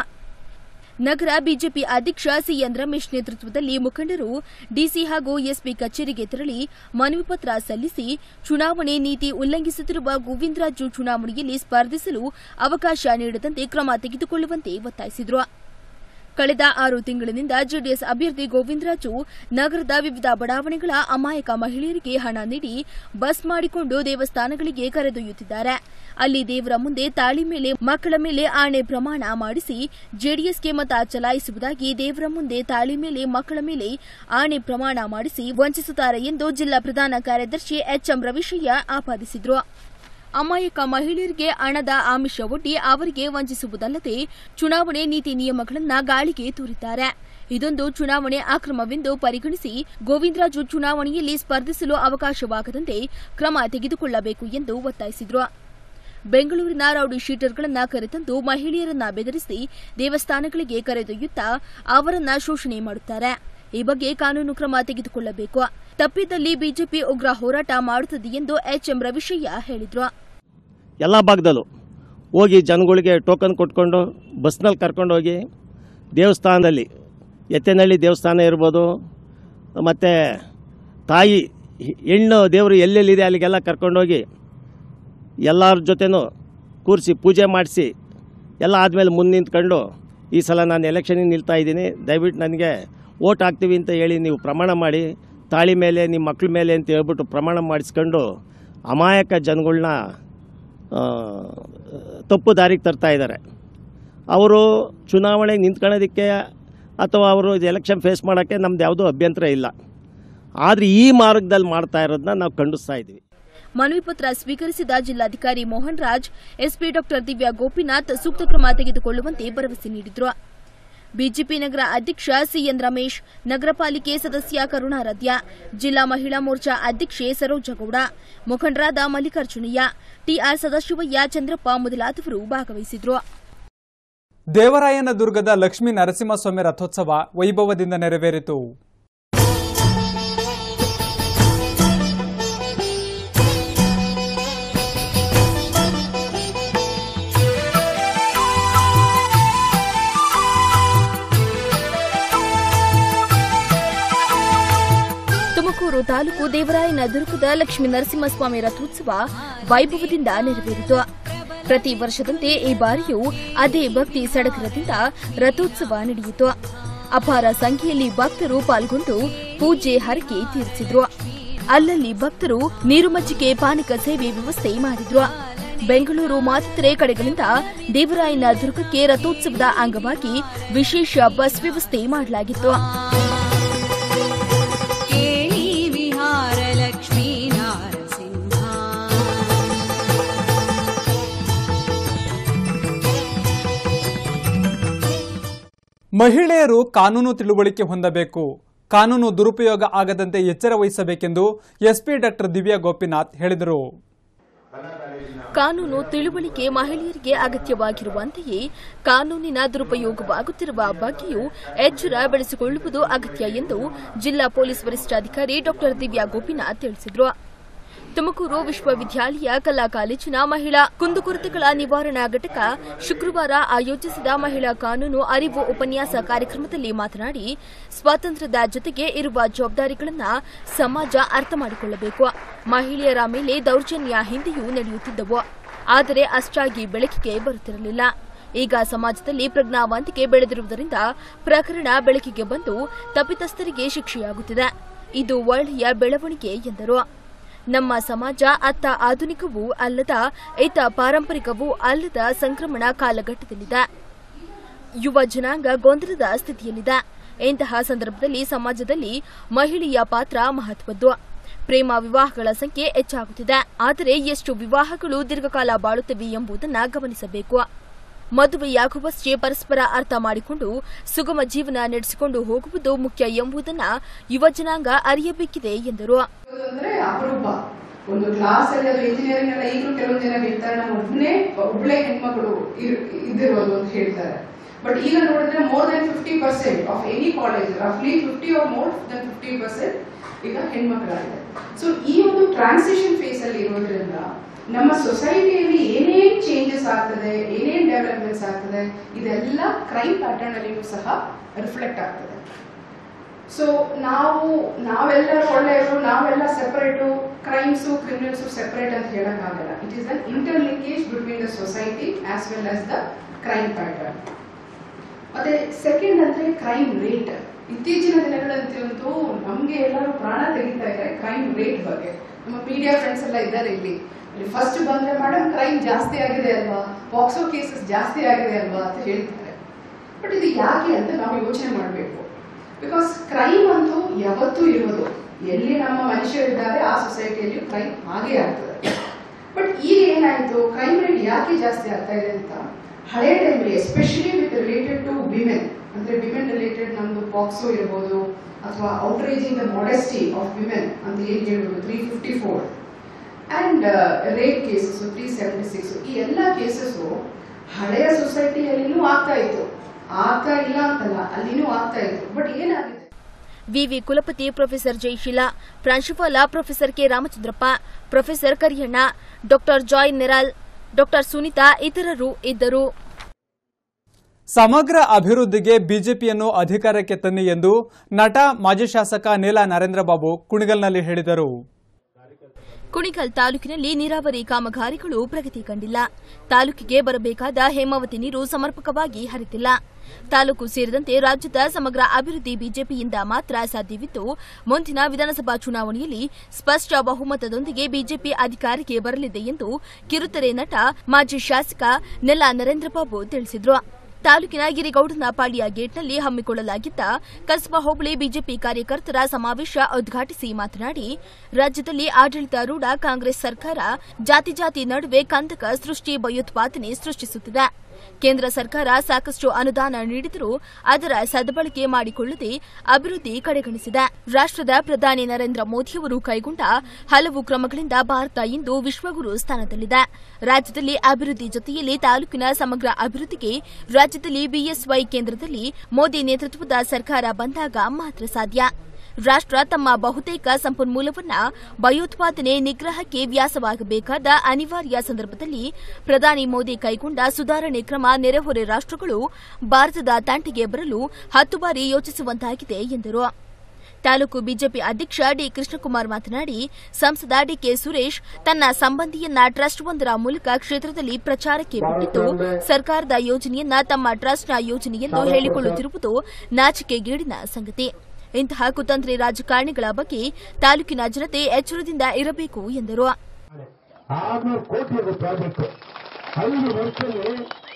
ನಗರ ಬಿಜೆಪಿ ಅಧ್ಯಕ್ಷ ಸಿಎನ್ ರಮೇಶ್ ನೇತೃತ್ವದಲ್ಲಿ ಮುಖಂಡರು ಡಿಸಿ ಹಾಗೂ ಎಸ್ಪಿ ಕಚೇರಿಗೆ ತೆರಳಿ ಮನವಿ ಪತ್ರ ಸಲ್ಲಿಸಿ ಚುನಾವಣೆ ನೀತಿ ಉಲ್ಲಂಘಿಸುತ್ತಿರುವ ಗೋವಿಂದರಾಜು ಚುನಾವಣೆಯಲ್ಲಿ ಸ್ಪರ್ಧಿಸಲು ಅವಕಾಶ ನೀಡದಂತೆ ಕ್ರಮ ತೆಗೆದುಕೊಳ್ಳುವಂತೆ ಒತ್ತಾಯಿಸಿದರು ಕಳೆದ ಆರು ತಿಂಗಳಿನಿಂದ ಜೆಡಿಎಸ್ ಅಭ್ಯರ್ಥಿ ಗೋವಿಂದರಾಜು ನಗರದ ವಿವಿಧ ಬಡಾವಣೆಗಳ ಅಮಾಯಕ ಮಹಿಳೆಯರಿಗೆ ಹಣ ನೀಡಿ ಬಸ್ ಮಾಡಿಕೊಂಡು ದೇವಸ್ಥಾನಗಳಿಗೆ ಕರೆದೊಯ್ಯುತ್ತಿದ್ದಾರೆ ಅಲ್ಲಿ ದೇವರ ಮುಂದೆ ತಾಳಿ ಮೇಲೆ ಮಕ್ಕಳ ಮೇಲೆ ಆಣೆ ಪ್ರಮಾಣ ಮಾಡಿಸಿ ಜೆಡಿಎಸ್ಗೆ ಮತ ಚಲಾಯಿಸುವುದಾಗಿ ದೇವರ ಮುಂದೆ ತಾಳಿ ಮೇಲೆ ಮಕ್ಕಳ ಮೇಲೆ ಆಣೆ ಪ್ರಮಾಣ ಮಾಡಿಸಿ ವಂಚಿಸುತ್ತಾರೆ ಎಂದು ಜಿಲ್ಲಾ ಪ್ರಧಾನ ಕಾರ್ಯದರ್ಶಿ ಎಚ್ಎಂ ರವಿಶಯ್ಯ ಆಪಾದಿಸಿದರು ಅಮಾಯಕ ಮಹಿಳೆಯರಿಗೆ ಹಣದ ಆಮಿಷ ಒಡ್ಡಿ ಅವರಿಗೆ ವಂಚಿಸುವುದಲ್ಲದೆ ಚುನಾವಣೆ ನೀತಿ ನಿಯಮಗಳನ್ನು ಗಾಳಿಗೆ ತೂರಿದ್ದಾರೆ ಇದೊಂದು ಚುನಾವಣೆ ಅಕ್ರಮವೆಂದು ಪರಿಗಣಿಸಿ ಗೋವಿಂದರಾಜು ಚುನಾವಣೆಯಲ್ಲಿ ಸ್ಪರ್ಧಿಸಲು ಅವಕಾಶವಾಗದಂತೆ ಕ್ರಮ ತೆಗೆದುಕೊಳ್ಳಬೇಕು ಎಂದು ಒತ್ತಾಯಿಸಿದರು ಬೆಂಗಳೂರಿನ ರೌಡಿ ಶೀಟರ್ಗಳನ್ನ ಕರೆತಂದು ಮಹಿಳೆಯರನ್ನ ಬೆದರಿಸಿ ದೇವಸ್ಥಾನಗಳಿಗೆ ಕರೆದೊಯ್ಯುತ್ತಾ ಅವರನ್ನ ಶೋಷಣೆ ಮಾಡುತ್ತಾರೆ ಈ ಬಗ್ಗೆ ಕಾನೂನು ಕ್ರಮ ತೆಗೆದುಕೊಳ್ಳಬೇಕು ತಪ್ಪಿದಲ್ಲಿ ಬಿಜೆಪಿ ಉಗ್ರ ಹೋರಾಟ ಮಾಡುತ್ತದೆ ಎಂದು ಎಚ್ಎಂ ರವಿಶಯ್ಯ ಹೇಳಿದ್ರು ಎಲ್ಲ ಭಾಗದಲ್ಲೂ ಹೋಗಿ ಜನಗಳಿಗೆ ಟೋಕನ್ ಕೊಟ್ಕೊಂಡು ಬಸ್ನಲ್ಲಿ ಕರ್ಕೊಂಡು ಹೋಗಿ ದೇವಸ್ಥಾನದಲ್ಲಿ ಎತ್ತೇನಹಳ್ಳಿ ದೇವಸ್ಥಾನ ಇರ್ಬೋದು ಮತ್ತು ತಾಯಿ ಹೆಣ್ಣು ದೇವರು ಎಲ್ಲೆಲ್ಲಿದೆ ಅಲ್ಲಿಗೆಲ್ಲ ಕರ್ಕೊಂಡೋಗಿ ಎಲ್ಲರ ಜೊತೆನೂ ಕೂರಿಸಿ ಪೂಜೆ ಮಾಡಿಸಿ ಎಲ್ಲ ಆದಮೇಲೆ ಮುಂದೆ ನಿಂತ್ಕೊಂಡು ಈ ಸಲ ನಾನು ಎಲೆಕ್ಷನಿಗೆ ನಿಲ್ತಾ ಇದ್ದೀನಿ ದಯವಿಟ್ಟು ನನಗೆ ಓಟ್ ಹಾಕ್ತೀವಿ ಅಂತ ಹೇಳಿ ನೀವು ಪ್ರಮಾಣ ಮಾಡಿ ತಾಳಿ ಮೇಲೆ ನಿಮ್ಮ ಮಕ್ಳ ಮೇಲೆ ಅಂತ ಹೇಳ್ಬಿಟ್ಟು ಪ್ರಮಾಣ ಮಾಡಿಸ್ಕೊಂಡು ಅಮಾಯಕ ಜನಗಳ್ನ ಆ, ತಪ್ಪು ದಾರಿಗೆ ತರ್ತಾ ಇದ್ದಾರೆ ಅವರು ಚುನಾವಣೆಗೆ ನಿಂತ್ಕೊಳ್ಳೋದಕ್ಕೆ ಅಥವಾ ಅವರು ಎಲೆಕ್ಷನ್ ಫೇಸ್ ಮಾಡೋಕ್ಕೆ ನಮ್ದು ಯಾವುದೂ ಅಭ್ಯಂತರ ಇಲ್ಲ ಆದರೆ ಈ ಮಾರ್ಗದಲ್ಲಿ ಮಾಡ್ತಾ ಇರೋದನ್ನ ನಾವು ಖಂಡಿಸ್ತಾ ಇದ್ದೀವಿ ಮನವಿ ಪತ್ರ ಸ್ವೀಕರಿಸಿದ ಜಿಲ್ಲಾಧಿಕಾರಿ ಮೋಹನ್ ರಾಜ್ ಎಸ್ಪಿ ಡಾಕ್ಟರ್ ದಿವ್ಯಾ ಗೋಪಿನಾಥ್ ಸೂಕ್ತ ಕ್ರಮ ತೆಗೆದುಕೊಳ್ಳುವಂತೆ ಭರವಸೆ ನೀಡಿದ್ರು ಬಿಜೆಪಿ ನಗರ ಅಧ್ಯಕ್ಷ ಸಿಎನ್ ರಮೇಶ್ ನಗರ ಪಾಲಿಕೆ ಸದಸ್ಯ ಕರುಣಾರಾಧ್ಯ ಜಿಲ್ಲಾ ಮಹಿಳಾ ಮೋರ್ಚಾ ಅಧ್ಯಕ್ಷೆ ಸರೋಜಗೌಡ ಮುಖಂಡರಾದ ಮಲ್ಲಿಕಾರ್ಜುನಯ್ಯ ಟಿಆರ್ ಸದಾಶಿವಯ್ಯ ಚಂದ್ರಪ್ಪ ಮೊದಲಾದವರು ಭಾಗವಹಿಸಿದ್ರು ದೇವರಾಯನ ದುರ್ಗದ ಲಕ್ಷ್ಮೀ ನರಸಿಂಹಸ್ವಾಮಿ ರಥೋತ್ಸವ ವೈಭವದಿಂದ ನೆರವೇರಿತು ತುಮಕೂರು ತಾಲೂಕು ದೇವರಾಯನ ದುರ್ಗದ ಲಕ್ಷ್ಮೀ ನರಸಿಂಹಸ್ವಾಮಿ ರಥೋತ್ಸವ ವೈಭವದಿಂದ ನೆರವೇರಿತು ಪ್ರತಿ ವರ್ಷದಂತೆ ಈ ಬಾರಿಯೂ ಅದೇ ಭಕ್ತಿ ಸಡಗರದಿಂದ ರಥೋತ್ಸವ ನಡೆಯಿತು ಅಪಾರ ಸಂಖ್ಯೆಯಲ್ಲಿ ಭಕ್ತರು ಪಾಲ್ಗೊಂಡು ಪೂಜೆ ಹರಕೆ ತೀರಿಸಿದ್ರು ಅಲ್ಲಲ್ಲಿ ಭಕ್ತರು ನೀರು ಮಜ್ಜಿಗೆ ಪಾನಕ ಸೇವೆ ವ್ಯವಸ್ಥೆ ಮಾಡಿದ್ರು ಬೆಂಗಳೂರು ಮಾತಿತರೆ ಕಡೆಗಳಿಂದ ದೇವರಾಯನ ದುರ್ಗಕ್ಕೆ ರಥೋತ್ಸವದ ಅಂಗವಾಗಿ ವಿಶೇಷ ಬಸ್ ವ್ಯವಸ್ಥೆ ಮಾಡಲಾಗಿತ್ತು केळी विहार लक्ष्मी नारसिंहा ಮಹಿಳೆಯರು ಕಾನೂನು ತಿಳುವಳಿಕೆ ಹೊಂದಬೇಕು ಕಾನೂನು ದುರುಪಯೋಗ ಆಗದಂತೆ ಎಚ್ಚರ ವಹಿಸಬೇಕೆಂದು ಎಸ್ಪಿ ಡಾಕ್ಟರ್ ದಿವ್ಯಾ ಗೋಪಿನಾಥ್ ಹೇಳಿದರು ಕಾನೂನು ತಿಳುವಳಿಕೆ ಮಹಿಳೆಯರಿಗೆ ಅಗತ್ಯವಾಗಿರುವಂತೆಯೇ ಕಾನೂನಿನ ದುರುಪಯೋಗವಾಗುತ್ತಿರುವ ಬಗ್ಗೆಯೂ ಎಚ್ಚರ ಬೆಳೆಸಿಕೊಳ್ಳುವುದು ಅಗತ್ಯ ಎಂದು ಜಿಲ್ಲಾ ಪೊಲೀಸ್ ವರಿಷ್ಠಾಧಿಕಾರಿ ಡಾಕ್ಟರ್ ದಿವ್ಯಾ ಗೋಪಿನಾಥ್ ತಿಳಿಸಿದರು ತುಮಕೂರು ವಿಶ್ವವಿದ್ಯಾಲಯ ಕಲಾ ಕಾಲೇಜಿನ ಮಹಿಳಾ ಕುಂದುಕೊರತೆಗಳ ನಿವಾರಣಾ ಘಟಕ ಶುಕ್ರವಾರ ಆಯೋಜಿಸಿದ ಮಹಿಳಾ ಕಾನೂನು ಅರಿವು ಉಪನ್ಯಾಸ ಕಾರ್ಯಕ್ರಮದಲ್ಲಿ ಮಾತನಾಡಿ ಸ್ವಾತಂತ್ರ್ಯದ ಜೊತೆಗೆ ಇರುವ ಜವಾಬ್ದಾರಿಗಳನ್ನು ಸಮಾಜ ಅರ್ಥ ಮಾಡಿಕೊಳ್ಳಬೇಕು ಮಹಿಳೆಯರ ಮೇಲೆ ದೌರ್ಜನ್ಯ ಹಿಂದೆಯೂ ನಡೆಯುತ್ತಿದ್ದವು ಆದರೆ ಅಷ್ಟಾಗಿ ಬೆಳಕಿಗೆ ಬರುತ್ತಿರಲಿಲ್ಲ ಈಗ ಸಮಾಜದಲ್ಲಿ ಪ್ರಜ್ಞಾವಂತಿಕೆ ಬೆಳೆದಿರುವುದರಿಂದ ಪ್ರಕರಣ ಬೆಳಕಿಗೆ ಬಂದು ತಪ್ಪಿತಸ್ಥರಿಗೆ ಶಿಕ್ಷೆಯಾಗುತ್ತಿದೆ ಇದು ಒಳ್ಳೆಯ ಬೆಳವಣಿಗೆ ಎಂದರು ನಮ್ಮ ಸಮಾಜ ಅತ್ತ ಆಧುನಿಕವೂ ಅಲ್ಲದ ಇತ್ತ ಪಾರಂಪರಿಕವೂ ಅಲ್ಲದ ಸಂಕ್ರಮಣ ಕಾಲಘಟ್ಟದಲ್ಲಿದೆ ಯುವ ಜನಾಂಗ ಗೊಂದಲದ ಸ್ಥಿತಿಯಲ್ಲಿದೆ ಇಂತಹ ಸಂದರ್ಭದಲ್ಲಿ ಸಮಾಜದಲ್ಲಿ ಮಹಿಳೆಯ ಪಾತ್ರ ಮಹತ್ವದ್ದು ಪ್ರೇಮ ವಿವಾಹಗಳ ಸಂಖ್ಯೆ ಹೆಚ್ಚಾಗುತ್ತಿದೆ ಆದರೆ ಎಷ್ಟು ವಿವಾಹಗಳು ದೀರ್ಘಕಾಲ ಬಾಳುತ್ತವೆ ಎಂಬುದನ್ನು ಗಮನಿಸಬೇಕು ಮದುವೆಯಾಗುವಷ್ಟೇ ಪರಸ್ಪರ ಅರ್ಥ ಮಾಡಿಕೊಂಡು ಸುಗಮ ಜೀವನ ನಡೆಸಿಕೊಂಡು ಹೋಗುವುದು ಮುಖ್ಯ ಎಂಬುದನ್ನು ಯುವ ಜನಾಂಗ ಅರಿಯಬೇಕಿದೆ ಎಂದರು ಅಂದ್ರೆ ಅಪರೂಪ ಒಂದು ಕ್ಲಾಸ್ ಅಲ್ಲಿ ಅದು ಇಂಜಿನಿಯರಿಂಗ್ ಎಲ್ಲ ಈಗಲೂ ಕೆಲವೊಂದು ಜನ ಹೇಳ್ತಾರೆ ನಮ್ಮ ಒಬ್ಬನೇ ಒಬ್ಳೆ ಹೆಣ್ಮಕ್ಳು ಇರ್- ಇದ್ದಿರೋದು ಅಂತ ಹೇಳ್ತಾರೆ ಬಟ್ ಈಗ ನೋಡಿದ್ರೆ more than fifty percent of any college ರಫ್ಲಿ fifty or more than fifty percent ಈಗ ಹೆಣ್ಮಕ್ಳಾಗಿದೆ ಸೊ ಈ ಒಂದು ಟ್ರಾನ್ಸಿಷನ್ ಫೇಸ್ ಅಲ್ಲಿ ಇರೋದ್ರಿಂದ ನಮ್ಮ ಸೊಸೈಟಿಯಲ್ಲಿ ಏನೇನ್ ಚೇಂಜಸ್ ಆಗ್ತದೆ ಏನೇನ್ ಡೆವಲಪ್ಮೆಂಟ್ಸ್ ಆಗ್ತದೆ ಇದೆಲ್ಲ ಕ್ರೈಮ್ ಪ್ಯಾಟರ್ನ್ ಅಲ್ಲಿನೂ ಸಹ ರಿಫ್ಲೆಕ್ಟ್ ಆಗ್ತದೆ ಸೊ ನಾವು ನಾವೆಲ್ಲರೂ ಒಳ್ಳೆಯವರು ನಾವೆಲ್ಲ ಸೆಪರೇಟು ಕ್ರೈಮ್ಸು ಕ್ರಿಮಿನಲ್ಸು ಸೆಪರೇಟ್ ಅಂತ ಹೇಳಕ್ಕಾಗಲ್ಲ it is an interlinkage between the society as well as the crime pattern ಮತ್ತೆ ಸೆಕೆಂಡ್ ಅಂದ್ರೆ ಕ್ರೈಮ್ ರೇಟ್ ಇತ್ತೀಚಿನ ದಿನಗಳಂತೂ ನಮ್ಗೆ ಎಲ್ಲರೂ ಪ್ರಾಣ ತೆಗಿತಾ ಇದ್ದಾರೆ ಕ್ರೈಮ್ ರೇಟ್ ಬಗ್ಗೆ ನಮ್ಮ ಮೀಡಿಯಾ ಫ್ರೆಂಡ್ಸ್ ಎಲ್ಲ ಇದ್ದಾರೆ ಇಲ್ಲಿ ಫಸ್ಟ್ ಬಂದ್ರೆ ಮೇಡಮ್ ಕ್ರೈಮ್ ಜಾಸ್ತಿ ಆಗಿದೆ ಅಲ್ವಾ ಪಾಕ್ಸೋ ಕೇಸಸ್ ಜಾಸ್ತಿ ಆಗಿದೆ ಅಲ್ವಾ ಅಂತ ಹೇಳ್ತಾರೆ ಬಟ್ ಇದು ಯಾಕೆ ಅಂತ ನಾವು ಯೋಚನೆ ಮಾಡಬೇಕು ಬಿಕಾಸ್ ಕ್ರೈಮ್ ಅಂತೂ ಯಾವತ್ತೂ ಇರೋದು ಎಲ್ಲಿ ನಮ್ಮ ಮನುಷ್ಯರಿದ್ದಾರೆ ಆ ಸೊಸೈಟಿಯಲ್ಲಿ ಕ್ರೈಮ್ ಹಾಗೇ ಆಗ್ತದೆ ಬಟ್ ಈಗ ಏನಾಯ್ತು ಕ್ರೈಮ್ ರೇಟ್ ಯಾಕೆ ಜಾಸ್ತಿ ಆಗ್ತಾ ಇದೆ ಅಂತ ಹಳೆ ಟೈಮಲ್ಲಿ especially with related to women ಅಂದ್ರೆ ವಿಮೆನ್ ರಿಲೇಟೆಡ್ ನಮ್ದು ಪಾಕ್ಸೋ ಇರ್ಬೋದು ಅಥವಾ outraging the modesty of women ಅಂತ ಏನ್ ಹೇಳ್ಬೋದು three fifty four and rape cases three seventy six ಈ ಎಲ್ಲ ಕೇಸಸ್ ಹಳೆಯ ಸೊಸೈಟಿಯಲ್ಲಿನೂ ಆಗ್ತಾ ಇತ್ತು ಆಗ್ತಾ ಇಲ್ಲ ಅಂತಲ್ಲ ಅಲ್ಲಿನೂ ಆಗ್ತಾ ಇತ್ತು ಬಟ್ ಏನಾಗಿದೆ ವಿವಿ ಕುಲಪತಿ ಪ್ರೊಫೆಸರ್ ಜಯಶೀಲ ಪ್ರಾಂಶುಪಾಲ professor K Ramachandrappa professor Kariyanna doctor Joy Neral doctor Sunitha ಇತರರು ಇದ್ದರು ಸಮಗ್ರ ಅಭಿವೃದ್ಧಿಗೆ ಬಿಜೆಪಿಯನ್ನು ಅಧಿಕಾರಕ್ಕೆ ತನ್ನಿ ಎಂದು ನಟ ಮಾಜಿ ಶಾಸಕ ನೀಲಾ ನರೇಂದ್ರಬಾಬು ಕುಣಿಗಲ್ನಲ್ಲಿ ಹೇಳಿದರು ಕುಣಿಗಲ್ ತಾಲೂಕಿನಲ್ಲಿ ನೀರಾವರಿ ಕಾಮಗಾರಿಗಳು ಪ್ರಗತಿ ಕಂಡಿಲ್ಲ ತಾಲೂಕಿಗೆ ಬರಬೇಕಾದ ಹೇಮಾವತಿ ನೀರು ಸಮರ್ಪಕವಾಗಿ ಹರಿತಿಲ್ಲ ತಾಲೂಕು ಸೇರಿದಂತೆ ರಾಜ್ಯದ ಸಮಗ್ರ ಅಭಿವೃದ್ಧಿ ಬಿಜೆಪಿಯಿಂದ ಮಾತ್ರ ಸಾಧ್ಯವಿದ್ದು ಮುಂದಿನ ವಿಧಾನಸಭಾ ಚುನಾವಣೆಯಲ್ಲಿ ಸ್ಪಷ್ಟ ಬಹುಮತದೊಂದಿಗೆ ಬಿಜೆಪಿ ಅಧಿಕಾರಕ್ಕೆ ಬರಲಿದೆ ಎಂದು ಕಿರುತೆರೆ ನಟ ಮಾಜಿ ಶಾಸಕ ನೆಲ ನರೇಂದ್ರಬಾಬು ತಿಳಿಸಿದರು ತಾಲೂಕಿನ ಗಿರಿಗೌಡನ ಪಾಳ್ಯ ಗೇಟ್ನಲ್ಲಿ ಹಮ್ಮಿಕೊಳ್ಳಲಾಗಿದ್ದ ಕಸ್ಬಾ ಹೋಬಳಿ ಬಿಜೆಪಿ ಕಾರ್ಯಕರ್ತರ ಸಮಾವೇಶ ಉದ್ಘಾಟಿಸಿ ಮಾತನಾಡಿ ರಾಜ್ಯದಲ್ಲಿ ಆಡಳಿತಾರೂಢ ಕಾಂಗ್ರೆಸ್ ಸರ್ಕಾರ ಜಾತಿ ಜಾತಿ ನಡುವೆ ಕಂದಕ ಸೃಷ್ಟಿ ಭಯೋತ್ಪಾದನೆ ಸೃಷ್ಟಿಸುತ್ತಿದೆ ಕೇಂದ್ರ ಸರ್ಕಾರ ಸಾಕಷ್ಟು ಅನುದಾನ ನೀಡಿದರೂ ಅದರ ಸದ್ಬಳಕೆ ಮಾಡಿಕೊಳ್ಳದೆ ಅಭಿವೃದ್ಧಿ ಕಡೆಗಣಿಸಿದೆ ರಾಷ್ಟ್ರದ ಪ್ರಧಾನಿ ನರೇಂದ್ರ ಮೋದಿಯವರು ಕೈಗೊಂಡ ಹಲವು ಕ್ರಮಗಳಿಂದ ಭಾರತ ಇಂದು ವಿಶ್ವಗುರು ಸ್ಥಾನದಲ್ಲಿದೆ ರಾಜ್ಯದಲ್ಲಿ ಅಭಿವೃದ್ಧಿ ಜೊತೆಯಲ್ಲಿ ತಾಲೂಕಿನ ಸಮಗ್ರ ಅಭಿವೃದ್ಧಿಗೆ ರಾಜ್ಯದಲ್ಲಿ ಬಿಎಸ್ವೈ ಕೇಂದ್ರದಲ್ಲಿ ಮೋದಿ ನೇತೃತ್ವದ ಸರ್ಕಾರ ಬಂದಾಗ ಮಾತ್ರ ಸಾಧ್ಯ ರಾಷ್ಟ್ರ ತಮ್ಮ ಬಹುತೇಕ ಸಂಪನ್ಮೂಲವನ್ನ ಭಯೋತ್ಪಾದನೆ ನಿಗ್ರಹಕ್ಕೆ ವ್ಯಾಸವಾಗಬೇಕಾದ ಅನಿವಾರ್ಯ ಸಂದರ್ಭದಲ್ಲಿ ಪ್ರಧಾನಿ ಮೋದಿ ಕೈಗೊಂಡ ಸುಧಾರಣೆ ಕ್ರಮ ನೆರೆಹೊರೆ ರಾಷ್ಟ್ರಗಳು ಭಾರತದ ತಂಟೆಗೆ ಬರಲು ಹತ್ತು ಬಾರಿ ಯೋಚಿಸುವಂತಾಗಿದೆ ಎಂದರು ತಾಲೂಕು ಬಿಜೆಪಿ ಅಧ್ಯಕ್ಷ ಡಿ ಕೃಷ್ಣಕುಮಾರ್ ಮಾತನಾಡಿ ಸಂಸದ ಡಿಕೆ ಸುರೇಶ್ ತನ್ನ ಸಂಬಂಧಿಯನ್ನ ಟ್ರಸ್ಟ್ ಒಂದರ ಮೂಲಕ ಕ್ಷೇತ್ರದಲ್ಲಿ ಪ್ರಚಾರಕ್ಕೆ ಬಿಟ್ಟಿದ್ದು ಸರ್ಕಾರದ ಯೋಜನೆಯನ್ನ ತಮ್ಮ ಟ್ರಸ್ಟ್ನ ಯೋಜನೆಯೆಂದು ಹೇಳಿಕೊಳ್ಳುತ್ತಿರುವುದು ನಾಚಿಕೆಗೇಡಿನ ಸಂಗತಿ ಇಂತಹ ಕುತಂತ್ರಿ ರಾಜಕಾರಣಿಗಳ ಬಗ್ಗೆ ತಾಲೂಕಿನ ಜನತೆ ಎಚ್ಚರದಿಂದ ಇರಬೇಕು ಎಂದರು ಆರ್ನೂರು ಕೋಟಿ ಅದು ಪ್ರಾಜೆಕ್ಟ್ ಐದು ವರ್ಷದಲ್ಲಿ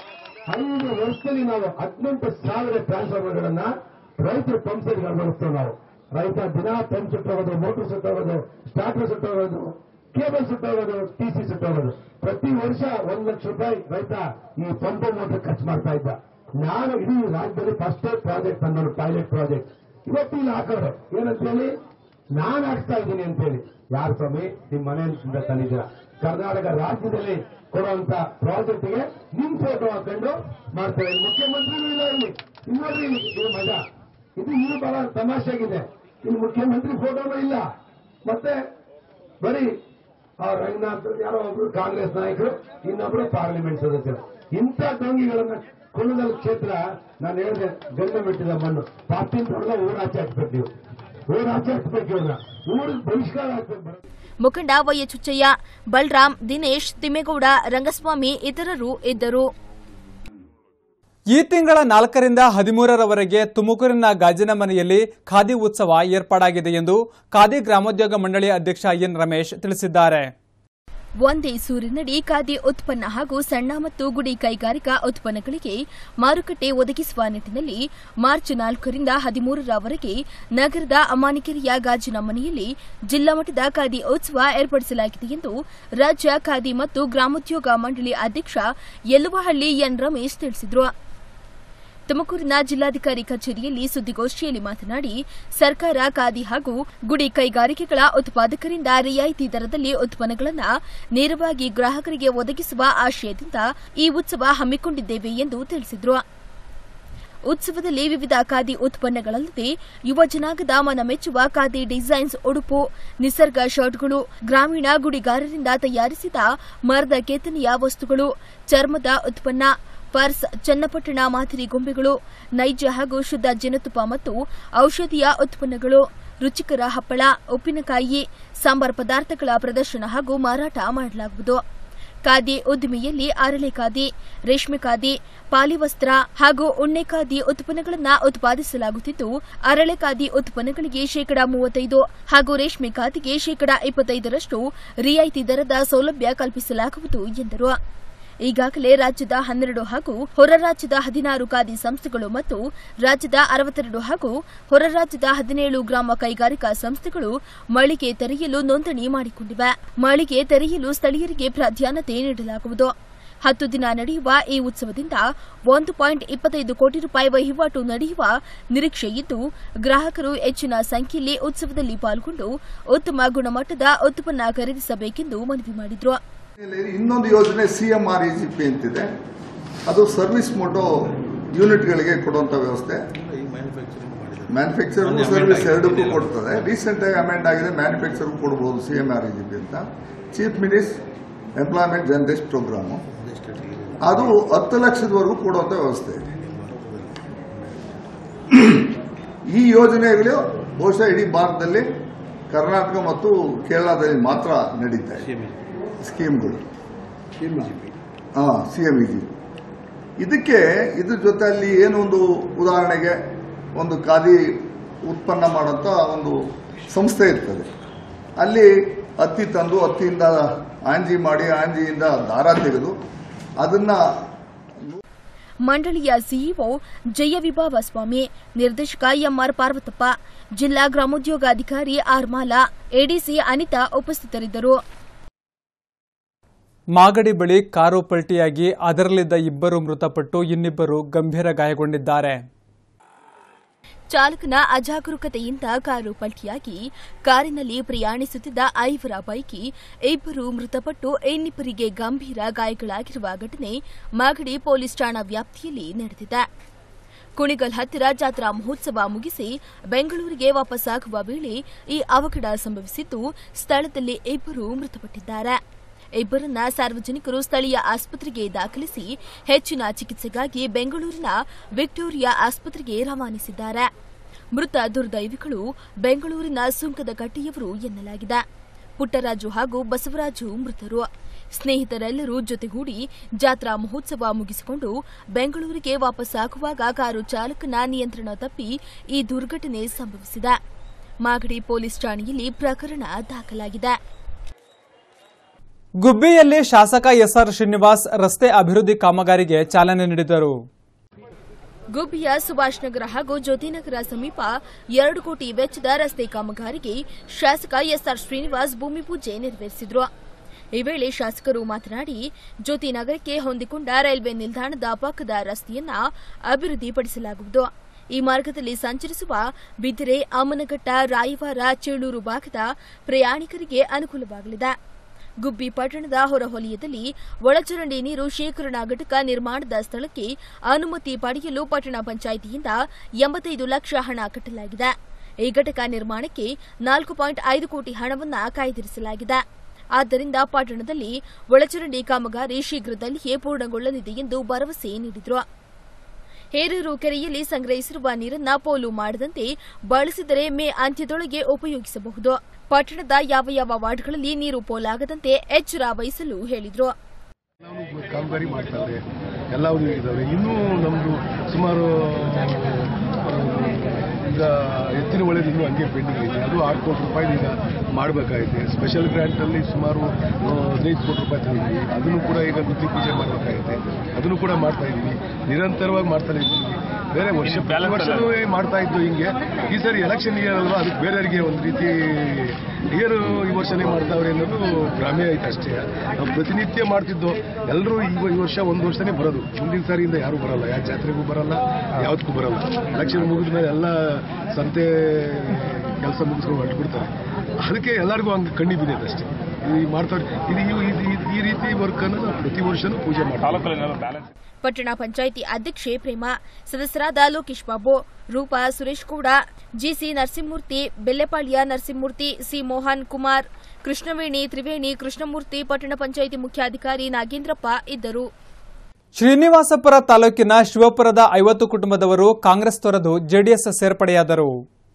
ಐದು ವರ್ಷದಲ್ಲಿ ನಾವು ಹದಿನೆಂಟು ಸಾವಿರ ಟ್ರಾನ್ಸ್ಫಾರ್ಮರ್ಗಳನ್ನ ರೈತರ ಪಂಪ್ಸೆಟ್ಗೆ ಅಳವಡಿಸ್ತೇವೆ ನಾವು ರೈತ ದಿನ ಪಂಪ್ ಸುಟ್ಟೋಗೋದು ಮೋಟರ್ ಸುಟ್ಟೋಗೋದು ಸ್ಟಾರ್ಟರ್ ಸುಟ್ಟೋಗೋದು ಕೇಬಲ್ ಸುಟ್ಟೋಗೋದು ಟಿ ಸಿ ಸುಟ್ಟೋಗೋದು ಪ್ರತಿ ವರ್ಷ ಒಂದ್ ಲಕ್ಷ ರೂಪಾಯಿ ರೈತ ಈ ಪಂಪ್ ಮೋಟರ್ ಖರ್ಚು ಮಾಡ್ತಾ ಇದ್ದ ನಾನು ಇಡೀ ರಾಜ್ಯದಲ್ಲಿ ಫಸ್ಟ್ ಪ್ರಾಜೆಕ್ಟ್ ತಂದನು ಪೈಲಟ್ ಪ್ರಾಜೆಕ್ಟ್ ಇವತ್ತು ಇಲ್ಲಿ ಹಾಕೋರು ಏನಂತ ಹೇಳಿ ನಾನು ಹಾಕ್ತಾ ಇದ್ದೀನಿ ಅಂತ ಹೇಳಿ ಯಾರು ಸ್ವಾಮಿ ನಿಮ್ ಮನೆಯಿಂದ ತಂದಿದ್ದೀರಾ ಕರ್ನಾಟಕ ರಾಜ್ಯದಲ್ಲಿ ಕೊಡುವಂತ ಪ್ರಾಜೆಕ್ಟ್ಗೆ ನಿಮ್ ಫೋಟೋ ಹಾಕೊಂಡು ಮಾಡ್ತೇವೆ ಮುಖ್ಯಮಂತ್ರಿಗಳು ಇಲ್ಲ ಇಲ್ಲಿ ಇಲ್ಲಿ ನೋಡ್ರಿ ಇಲ್ಲಿ ಇದು ಮಜಾ ಇದು ಇದು ಬಹಳ ತಮಾಷೆಯಾಗಿದೆ ಇಲ್ಲಿ ಮುಖ್ಯಮಂತ್ರಿ ಫೋಟೋನೂ ಇಲ್ಲ ಮತ್ತೆ ಬರೀ ಆ ರಂಗನಾಥ್ ಯಾರೋ ಒಬ್ರು ಕಾಂಗ್ರೆಸ್ ನಾಯಕರು ಇನ್ನೊಬ್ರು ಪಾರ್ಲಿಮೆಂಟ್ ಸದಸ್ಯರು ಇಂಥ ಡೋಂಗಿಗಳನ್ನ ಕುಣಗಲ್ ಕ್ಷೇತ್ರ ನಾನು ಹೇಳಿದೆ ಗಂಡ ಮೆಟ್ಟಿದ ಮಣ್ಣು ಪಾರ್ಟಿನ ಹೊಡೆದ ಊರಾಚೆ ಹಾಕ್ಬೇಕು ನೀವು ಊರಾಚೆ ಹಾಕ್ಬೇಕು ಇವ್ರನ್ನ ಊರಿಗೆ ಬಹಿಷ್ಕಾರ ಹಾಕ್ಬೇಕು ಮುಖಂಡ ವೈಎಚ್ ಹುಚ್ಚಯ್ಯ ಬಲರಾಮ್ ದಿನೇಶ್ ತಿಮ್ಮೇಗೌಡ ರಂಗಸ್ವಾಮಿ ಇತರರು ಇದ್ದರು ಈ ತಿಂಗಳ ನಾಲ್ಕರಿಂದ ಹದಿಮೂರರವರೆಗೆ ತುಮಕೂರಿನ ಗಾಜಿನ ಮನೆಯಲ್ಲಿ ಖಾದಿ ಉತ್ಸವ ಏರ್ಪಾಡಾಗಿದೆ ಎಂದು ಖಾದಿ ಗ್ರಾಮೋದ್ಯೋಗ ಮಂಡಳಿ ಅಧ್ಯಕ್ಷ ಎನ್ ರಮೇಶ್ ತಿಳಿಸಿದ್ದಾರೆ ಒಂದೇ ಸೂರಿನಡಿ ಖಾದಿ ಉತ್ಪನ್ನ ಹಾಗೂ ಸಣ್ಣ ಮತ್ತು ಗುಡಿ ಕೈಗಾರಿಕಾ ಉತ್ಪನ್ನಗಳಿಗೆ ಮಾರುಕಟ್ಟೆ ಒದಗಿಸುವ ನಿಟ್ಟಿನಲ್ಲಿ ಮಾರ್ಚ್ ನಾಲ್ಕರಿಂದ ಹದಿಮೂರರವರೆಗೆ ನಗರದ ಅಮಾನಿಕೆರೆಯ ಗಾಜಿನ ಮನೆಯಲ್ಲಿ ಜಿಲ್ಲಾ ಮಟ್ಟದ ಖಾದಿ ಉತ್ಸವ ಏರ್ಪಡಿಸಲಾಗಿದೆ ಎಂದು ರಾಜ್ಯ ಖಾದಿ ಮತ್ತು ಗ್ರಾಮೋದ್ಯೋಗ ಮಂಡಳಿ ಅಧ್ಯಕ್ಷ ಯಲ್ಲುವಹಳ್ಳಿ ಎನ್ ರಮೇಶ್ ತಿಳಿಸಿದರು ತುಮಕೂರಿನ ಜಿಲ್ಲಾಧಿಕಾರಿ ಕಚೇರಿಯಲ್ಲಿ ಸುದ್ದಿಗೋಷ್ಠಿಯಲ್ಲಿ ಮಾತನಾಡಿ ಸರ್ಕಾರ ಖಾದಿ ಹಾಗೂ ಗುಡಿ ಕೈಗಾರಿಕೆಗಳ ಉತ್ಪಾದಕರಿಂದ ರಿಯಾಯಿತಿ ದರದಲ್ಲಿ ಉತ್ಪನ್ನಗಳನ್ನು ನೇರವಾಗಿ ಗ್ರಾಹಕರಿಗೆ ಒದಗಿಸುವ ಆಶಯದಿಂದ ಈ ಉತ್ಸವ ಹಮ್ಮಿಕೊಂಡಿದ್ದೇವೆ ಎಂದು ತಿಳಿಸಿದರು ಉತ್ಸವದಲ್ಲಿ ವಿವಿಧ ಖಾದಿ ಉತ್ಪನ್ನಗಳಲ್ಲದೆ ಯುವ ಜನಾಂಗದ ಮನಮೆಚ್ಚುವ ಖಾದಿ ಡಿಸೈನ್ಸ್ ಉಡುಪು ನಿಸರ್ಗ ಶರ್ಟ್ಗಳು ಗ್ರಾಮೀಣ ಗುಡಿಗಾರರಿಂದ ತಯಾರಿಸಿದ ಮರದ ಕೆತ್ತನೆಯ ವಸ್ತುಗಳು ಚರ್ಮದ ಉತ್ಪನ್ನ ಪರ್ಸ್ ಚನ್ನಪಟ್ಟಣ ಮಾದರಿ ಗೊಂಬೆಗಳು ನೈಜ ಹಾಗೂ ಶುದ್ಧ ಜೇನುತುಪ್ಪ ಮತ್ತು ಔಷಧೀಯ ಉತ್ಪನ್ನಗಳು ರುಚಿಕರ ಹಪ್ಪಳ ಉಪ್ಪಿನಕಾಯಿ ಸಾಂಬಾರ್ ಪದಾರ್ಥಗಳ ಪ್ರದರ್ಶನ ಹಾಗೂ ಮಾರಾಟ ಮಾಡಲಾಗುವುದು ಖಾದಿ ಉದ್ದಿಮೆಯಲ್ಲಿ ಅರಳೆ ಖಾದಿ ರೇಷ್ಮೆ ಖಾದಿ ಪಾಲಿವಸ್ತ್ರ ಹಾಗೂ ಉಣ್ಣೆ ಖಾದಿ ಉತ್ಪನ್ನಗಳನ್ನು ಉತ್ಪಾದಿಸಲಾಗುತ್ತಿದ್ದು ಅರಳೆ ಖಾದಿ ಉತ್ಪನ್ನಗಳಿಗೆ ಶೇಕಡಾ ಮೂವತ್ತೈದು ಹಾಗೂ ರೇಷ್ಮೆ ಖಾದಿಗೆ ಶೇಕಡಾ ಇಪ್ಪತ್ತೈದರಷ್ಟು ರಿಯಾಯಿತಿ ದರದ ಸೌಲಭ್ಯ ಕಲ್ಪಿಸಲಾಗುವುದು ಎಂದರು ಈಗಾಗಲೇ ರಾಜ್ಯದ ಹನ್ನೆರಡು ಹಾಗೂ ಹೊರ ರಾಜ್ಯದ ಹದಿನಾರು ಖಾದಿ ಸಂಸ್ಥೆಗಳು ಮತ್ತು ರಾಜ್ಯದ ಅರವತ್ತೆರಡು ಹಾಗೂ ಹೊರ ರಾಜ್ಯದ ಹದಿನೇಳು ಗ್ರಾಮ ಕೈಗಾರಿಕಾ ಸಂಸ್ಥೆಗಳು ಮಳಿಗೆ ತೆರೆಯಲು ನೋಂದಣಿ ಮಾಡಿಕೊಂಡಿವೆ ಮಳಿಗೆ ತೆರೆಯಲು ಸ್ಥಳೀಯರಿಗೆ ಪ್ರಾಧಾನ್ಯತೆ ನೀಡಲಾಗುವುದು ಹತ್ತು ದಿನ ನಡೆಯುವ ಈ ಉತ್ಸವದಿಂದ ಒಂದು ಪಾಯಿಂಟ್ ಇಪ್ಪತ್ತೈದು ಕೋಟಿ ರೂಪಾಯಿ ವಹಿವಾಟು ನಡೆಯುವ ನಿರೀಕ್ಷೆ ಇದ್ದು ಗ್ರಾಹಕರು ಹೆಚ್ಚಿನ ಸಂಖ್ಯೆಯಲ್ಲಿ ಉತ್ಸವದಲ್ಲಿ ಪಾಲ್ಗೊಂಡು ಉತ್ತಮ ಗುಣಮಟ್ಟದ ಉತ್ಪನ್ನ ಖರೀದಿಸಬೇಕೆಂದು ಮನವಿ ಮಾಡಿದರು ಇನ್ನೊಂದು ಯೋಜನೆ C M R E G P ಅಂತಿದೆ ಅದು ಸರ್ವಿಸ್ ಮೋಟೋ ಯೂನಿಟ್ಗಳಿಗೆ ಕೊಡುವಂತ ವ್ಯವಸ್ಥೆ ಮ್ಯಾನುಫ್ಯಾಕ್ಚರ್ ಸರ್ವಿಸ್ ಎರಡಕ್ಕೂ ಕೊಡ್ತದೆ ರೀಸೆಂಟ್ ಆಗಿ ಅಮೆಂಡ್ ಆಗಿದೆ ಮ್ಯಾನುಫ್ಯಾಕ್ಚರ್ ಕೊಡಬಹುದು C M R E G P ಅಂತ chief minis employment generate programme ಅದು ಹತ್ತು ಲಕ್ಷದವರೆಗೂ ಕೊಡುವಂತ ವ್ಯವಸ್ಥೆ ಇದೆ ಈ ಯೋಜನೆಗಳು ಬಹುಶಃ ಇಡೀ ಭಾರತದಲ್ಲಿ ಕರ್ನಾಟಕ ಮತ್ತು ಕೇರಳದಲ್ಲಿ ಮಾತ್ರ ನಡೀತಾ ಇದೆ ಸ್ಕೀಮ್ಗಳು ಹಾಂ ಸಿ ಎಂ ಇ ಜಿ ಇದಕ್ಕೆ ಇದ್ರ ಜೊತೆಯಲ್ಲಿ ಏನು ಒಂದು ಉದಾಹರಣೆಗೆ ಒಂದು ಖಾದಿ ಉತ್ಪನ್ನ ಮಾಡೋಂಥ ಒಂದು ಸಂಸ್ಥೆ ಇರ್ತದೆ ಅಲ್ಲಿ ಹತ್ತಿ ತಂದು ಹತ್ತಿಯಿಂದ ಆಂಜಿ ಮಾಡಿ ಆಂಜಿಯಿಂದ ದಾರ ತೆಗೆದು ಅದನ್ನ ಮಂಡಳಿಯ ಸಿಇಒ ಜಯ ವಿಭಾವ ಸ್ವಾಮಿ ನಿರ್ದೇಶಕ ಎಂಆರ್ ಪಾರ್ವತಪ್ಪ ಜಿಲ್ಲಾ ಗ್ರಾಮೋದ್ಯೋಗಾಧಿಕಾರಿ ಆರ್ ಮಾಲಾ ಎಡಿಸಿ ಅನಿತಾ ಉಪಸ್ಥಿತರಿದ್ದರು ಮಾಗಡಿ ಬಳಿ ಕಾರು ಪಲ್ಟಿಯಾಗಿ ಅದರಲ್ಲಿದ್ದ ಇಬ್ಬರು ಮೃತಪಟ್ಟು ಇನ್ನಿಬ್ಬರು ಗಂಭೀರ ಗಾಯಗೊಂಡಿದ್ದಾರೆ ಚಾಲಕನ ಅಜಾಗರೂಕತೆಯಿಂದ ಕಾರು ಪಲ್ಟಿಯಾಗಿ ಕಾರಿನಲ್ಲಿ ಪ್ರಯಾಣಿಸುತ್ತಿದ್ದ ಐವರ ಪೈಕಿ ಇಬ್ಬರು ಮೃತಪಟ್ಟು ಇನ್ನಿಬ್ಬರಿಗೆ ಗಂಭೀರ ಗಾಯಗಳಾಗಿರುವ ಘಟನೆ ಮಾಗಡಿ ಪೊಲೀಸ್ ಠಾಣಾ ವ್ಯಾಪ್ತಿಯಲ್ಲಿ ನಡೆದಿದೆ ಕುಣಿಗಲ್ ಹತ್ತಿರ ಜಾತ್ರಾ ಮಹೋತ್ಸವ ಮುಗಿಸಿ ಬೆಂಗಳೂರಿಗೆ ವಾಪಸ್ಸಾಗುವ ವೇಳೆ ಈ ಅವಘಡ ಸಂಭವಿಸಿದ್ದು ಸ್ಥಳದಲ್ಲಿ ಇಬ್ಬರು ಮೃತಪಟ್ಟಿದ್ದಾರೆ ಇಬ್ಬರನ್ನ ಸಾರ್ವಜನಿಕರು ಸ್ಥಳೀಯ ಆಸ್ಪತ್ರೆಗೆ ದಾಖಲಿಸಿ ಹೆಚ್ಚಿನ ಚಿಕಿತ್ಸೆಗಾಗಿ ಬೆಂಗಳೂರಿನ ವಿಕ್ಟೋರಿಯಾ ಆಸ್ಪತ್ರೆಗೆ ರವಾನಿಸಿದ್ದಾರೆ ಮೃತ ದುರ್ದೈವಿಗಳು ಬೆಂಗಳೂರಿನ ಸುಂಕದ ಕಟ್ಟಿಯವರು ಎನ್ನಲಾಗಿದೆ ಪುಟ್ಟರಾಜು ಹಾಗೂ ಬಸವರಾಜು ಮೃತರು ಸ್ನೇಹಿತರೆಲ್ಲರೂ ಜೊತೆಗೂಡಿ ಜಾತ್ರಾ ಮಹೋತ್ಸವ ಮುಗಿಸಿಕೊಂಡು ಬೆಂಗಳೂರಿಗೆ ವಾಪಸ್ಸಾಗುವಾಗ ಕಾರು ಚಾಲಕನ ನಿಯಂತ್ರಣ ತಪ್ಪಿ ಈ ದುರ್ಘಟನೆ ಸಂಭವಿಸಿದೆ ಮಾಗಡಿ ಪೊಲೀಸ್ ಠಾಣೆಯಲ್ಲಿ ಪ್ರಕರಣ ದಾಖಲಾಗಿದೆ ಗುಬ್ಬಿಯಲ್ಲಿ ಶಾಸಕ ಎಸ್ಆರ್ ಶ್ರೀನಿವಾಸ್ ರಸ್ತೆ ಅಭಿವೃದ್ಧಿ ಕಾಮಗಾರಿಗೆ ಚಾಲನೆ ನೀಡಿದರು ಗುಬ್ಬಿಯ ಸುಭಾಷ್ ನಗರ ಹಾಗೂ ಜ್ಯೋತಿನಗರ ಸಮೀಪ ಎರಡು ಕೋಟಿ ವೆಚ್ಚದ ರಸ್ತೆ ಕಾಮಗಾರಿಗೆ ಶಾಸಕ ಎಸ್ಆರ್ ಶ್ರೀನಿವಾಸ್ ಭೂಮಿ ಪೂಜೆ ನೆರವೇರಿಸಿದರು ಈ ವೇಳೆ ಶಾಸಕರು ಮಾತನಾಡಿ ಜ್ಯೋತಿ ನಗರಕ್ಕೆ ಹೊಂದಿಕೊಂಡ ರೈಲ್ವೆ ನಿಲ್ದಾಣದ ಪಕ್ಕದ ರಸ್ತೆಯನ್ನ ಅಭಿವೃದ್ಧಿಪಡಿಸಲಾಗುವುದು ಈ ಮಾರ್ಗದಲ್ಲಿ ಸಂಚರಿಸುವ ಬಿದಿರೆ ಅಮ್ಮನಘಟ್ಟ ರಾಯವಾರ ಚೇಳೂರು ಭಾಗದ ಪ್ರಯಾಣಿಕರಿಗೆ ಅನುಕೂಲವಾಗಲಿದೆ ಗುಬ್ಬಿ ಪಟ್ಟಣದ ಹೊರವಲಯದಲ್ಲಿ ಒಳಚರಂಡಿ ನೀರು ಶೇಖರಣಾ ಘಟಕ ನಿರ್ಮಾಣದ ಸ್ಥಳಕ್ಕೆ ಅನುಮತಿ ಪಡೆಯಲು ಪಟ್ಟಣ ಪಂಚಾಯಿತಿಯಿಂದ ಎಂಬತ್ತೈದು ಲಕ್ಷ ಹಣ ಕಟ್ಟಲಾಗಿದೆ ಈ ಘಟಕ ನಿರ್ಮಾಣಕ್ಕೆ ನಾಲ್ಕು ಪಾಯಿಂಟ್ ಐದು ಕೋಟಿ ಹಣವನ್ನು ಕಾಯ್ದಿರಿಸಲಾಗಿದೆ ಆದ್ದರಿಂದ ಪಟ್ಟಣದಲ್ಲಿ ಒಳಚರಂಡಿ ಕಾಮಗಾರಿ ಶೀಘ್ರದಲ್ಲಿಯೇ ಪೂರ್ಣಗೊಳ್ಳಲಿದೆ ಎಂದು ಭರವಸೆ ನೀಡಿದರು ಹೇರೂರು ಕೆರೆಯಲ್ಲಿ ಸಂಗ್ರಹಿಸಿರುವ ನೀರನ್ನ ಪೋಲು ಮಾಡದಂತೆ ಬಳಸಿದರೆ ಮೇ ಅಂತ್ಯದೊಳಗೆ ಉಪಯೋಗಿಸಬಹುದು ಪಟ್ಟಣದ ಯಾವ ಯಾವ ವಾರ್ಡ್ಗಳಲ್ಲಿ ನೀರು ಪೋಲಾಗದಂತೆ ಎಚ್ಚರ ವಹಿಸಲು ಹೇಳಿದರು ಕಾಮಗಾರಿ ಮಾಡ್ತಾರೆ ಎಲ್ಲವೂ ಇದ್ದಾವೆ ಇನ್ನೂ ನಮ್ಮದು ಸುಮಾರು ಆ, ಈಗ ಎತ್ತಿನ ಒಳ್ಳೆದು ಇನ್ನೂ ಹಂಗೆ ಪೆಂಡಿಂಗ್ ಐತೆ ಅದು ಆರು ಕೋಟಿ ರೂಪಾಯಿ ಈಗ ಮಾಡಬೇಕಾಗಿದೆ ಸ್ಪೆಷಲ್ ಗ್ರ್ಯಾಂಟಲ್ಲಿ ಸುಮಾರು ಆ, ಹದಿನೈದು ಕೋಟಿ ರೂಪಾಯಿ ತಂದಿದ್ವಿ ಅದನ್ನು ಕೂಡ ಈಗ ಗುದ್ದಿ ಪೂಜೆ ಮಾಡಬೇಕಾಗಿದೆ ಅದನ್ನು ಕೂಡ ಮಾಡ್ತಾ ಇದ್ದೀವಿ ನಿರಂತರವಾಗಿ ಮಾಡ್ತಾನೆ ಇದ್ದೀವಿ ಬೇರೆ ವರ್ಷ ಪ್ರತಿ ವರ್ಷನೂ ಮಾಡ್ತಾ ಇದ್ದು ಹಿಂಗೆ ಈ ಸರಿ ಎಲೆಕ್ಷನ್ ಇಯರ್ ಅಲ್ವಾ ಅದಕ್ಕೆ ಬೇರೆಯವರಿಗೆ ಒಂದು ರೀತಿ ಇಯರ್ ಈ ವರ್ಷನೇ ಮಾಡ್ತಾವ್ರೆ ಅನ್ನೋದು ಭ್ರಮೆ ಐತೆ ಅಷ್ಟೇ ನಾವು ಪ್ರತಿನಿತ್ಯ ಮಾಡ್ತಿದ್ದು ಎಲ್ಲರೂ ಈಗ ಈ ವರ್ಷ ಒಂದು ವರ್ಷನೇ ಬರೋದು ಮುಂದಿನ ಸಾರಿಯಿಂದ ಯಾರೂ ಬರಲ್ಲ ಯಾವ ಜಾತ್ರೆಗೂ ಬರಲ್ಲ ಯಾವುದಕ್ಕೂ ಬರಲ್ಲ ಎಲೆಕ್ಷನ್ ಮುಗಿದ ಮೇಲೆ ಎಲ್ಲ ಸಂತೆ ಕೆಲಸ ಮುಗಿಸ್ಕೊಂಡು ಹೊರಟ್ಬಿಡ್ತಾರೆ ಅದಕ್ಕೆ ಎಲ್ಲರಿಗೂ ಹಂಗೆ ಕಣ್ಣಿ ಬಿದ್ದೈತೆ ಅಷ್ಟೇ ಈ ಮಾಡ್ತಾರೆ ಇದು ಈ- ಇದು- ಇದು- ಈ ರೀತಿ ವರ್ಕನ್ನು ನಾವು ಪ್ರತಿ ವರ್ಷನೂ ಪೂಜೆ ಮಾಡ್ತೀವಿ ಪಟ್ಟಣ ಪಂಚಾಯಿತಿ ಅಧ್ಯಕ್ಷೆ ಪ್ರೇಮ ಸದಸ್ಯರಾದ ಲೋಕೇಶ್ ಬಾಬು ರೂಪಾ ಸುರೇಶ್ ಗೌಡ ಜಿಸಿ ನರಸಿಂಹಮೂರ್ತಿ ಬೆಲ್ಲೆಪಾಳ್ಯ ನರಸಿಂಹಮೂರ್ತಿ ಸಿ ಮೋಹನ್ ಕುಮಾರ್ ಕೃಷ್ಣವೇಣಿ ತ್ರಿವೇಣಿ ಕೃಷ್ಣಮೂರ್ತಿ ಪಟ್ಟಣ ಪಂಚಾಯಿತಿ ಮುಖ್ಯಾಧಿಕಾರಿ ನಾಗೇಂದ್ರಪ್ಪ ಇದ್ದರು ಶ್ರೀನಿವಾಸಪುರ ತಾಲೂಕಿನ ಶಿವಪುರದ ಐವತ್ತು ಕುಟುಂಬದವರು ಕಾಂಗ್ರೆಸ್ ತೊರೆದು ಜೆಡಿಎಸ್ ಸೇರ್ಪಡೆಯಾದರು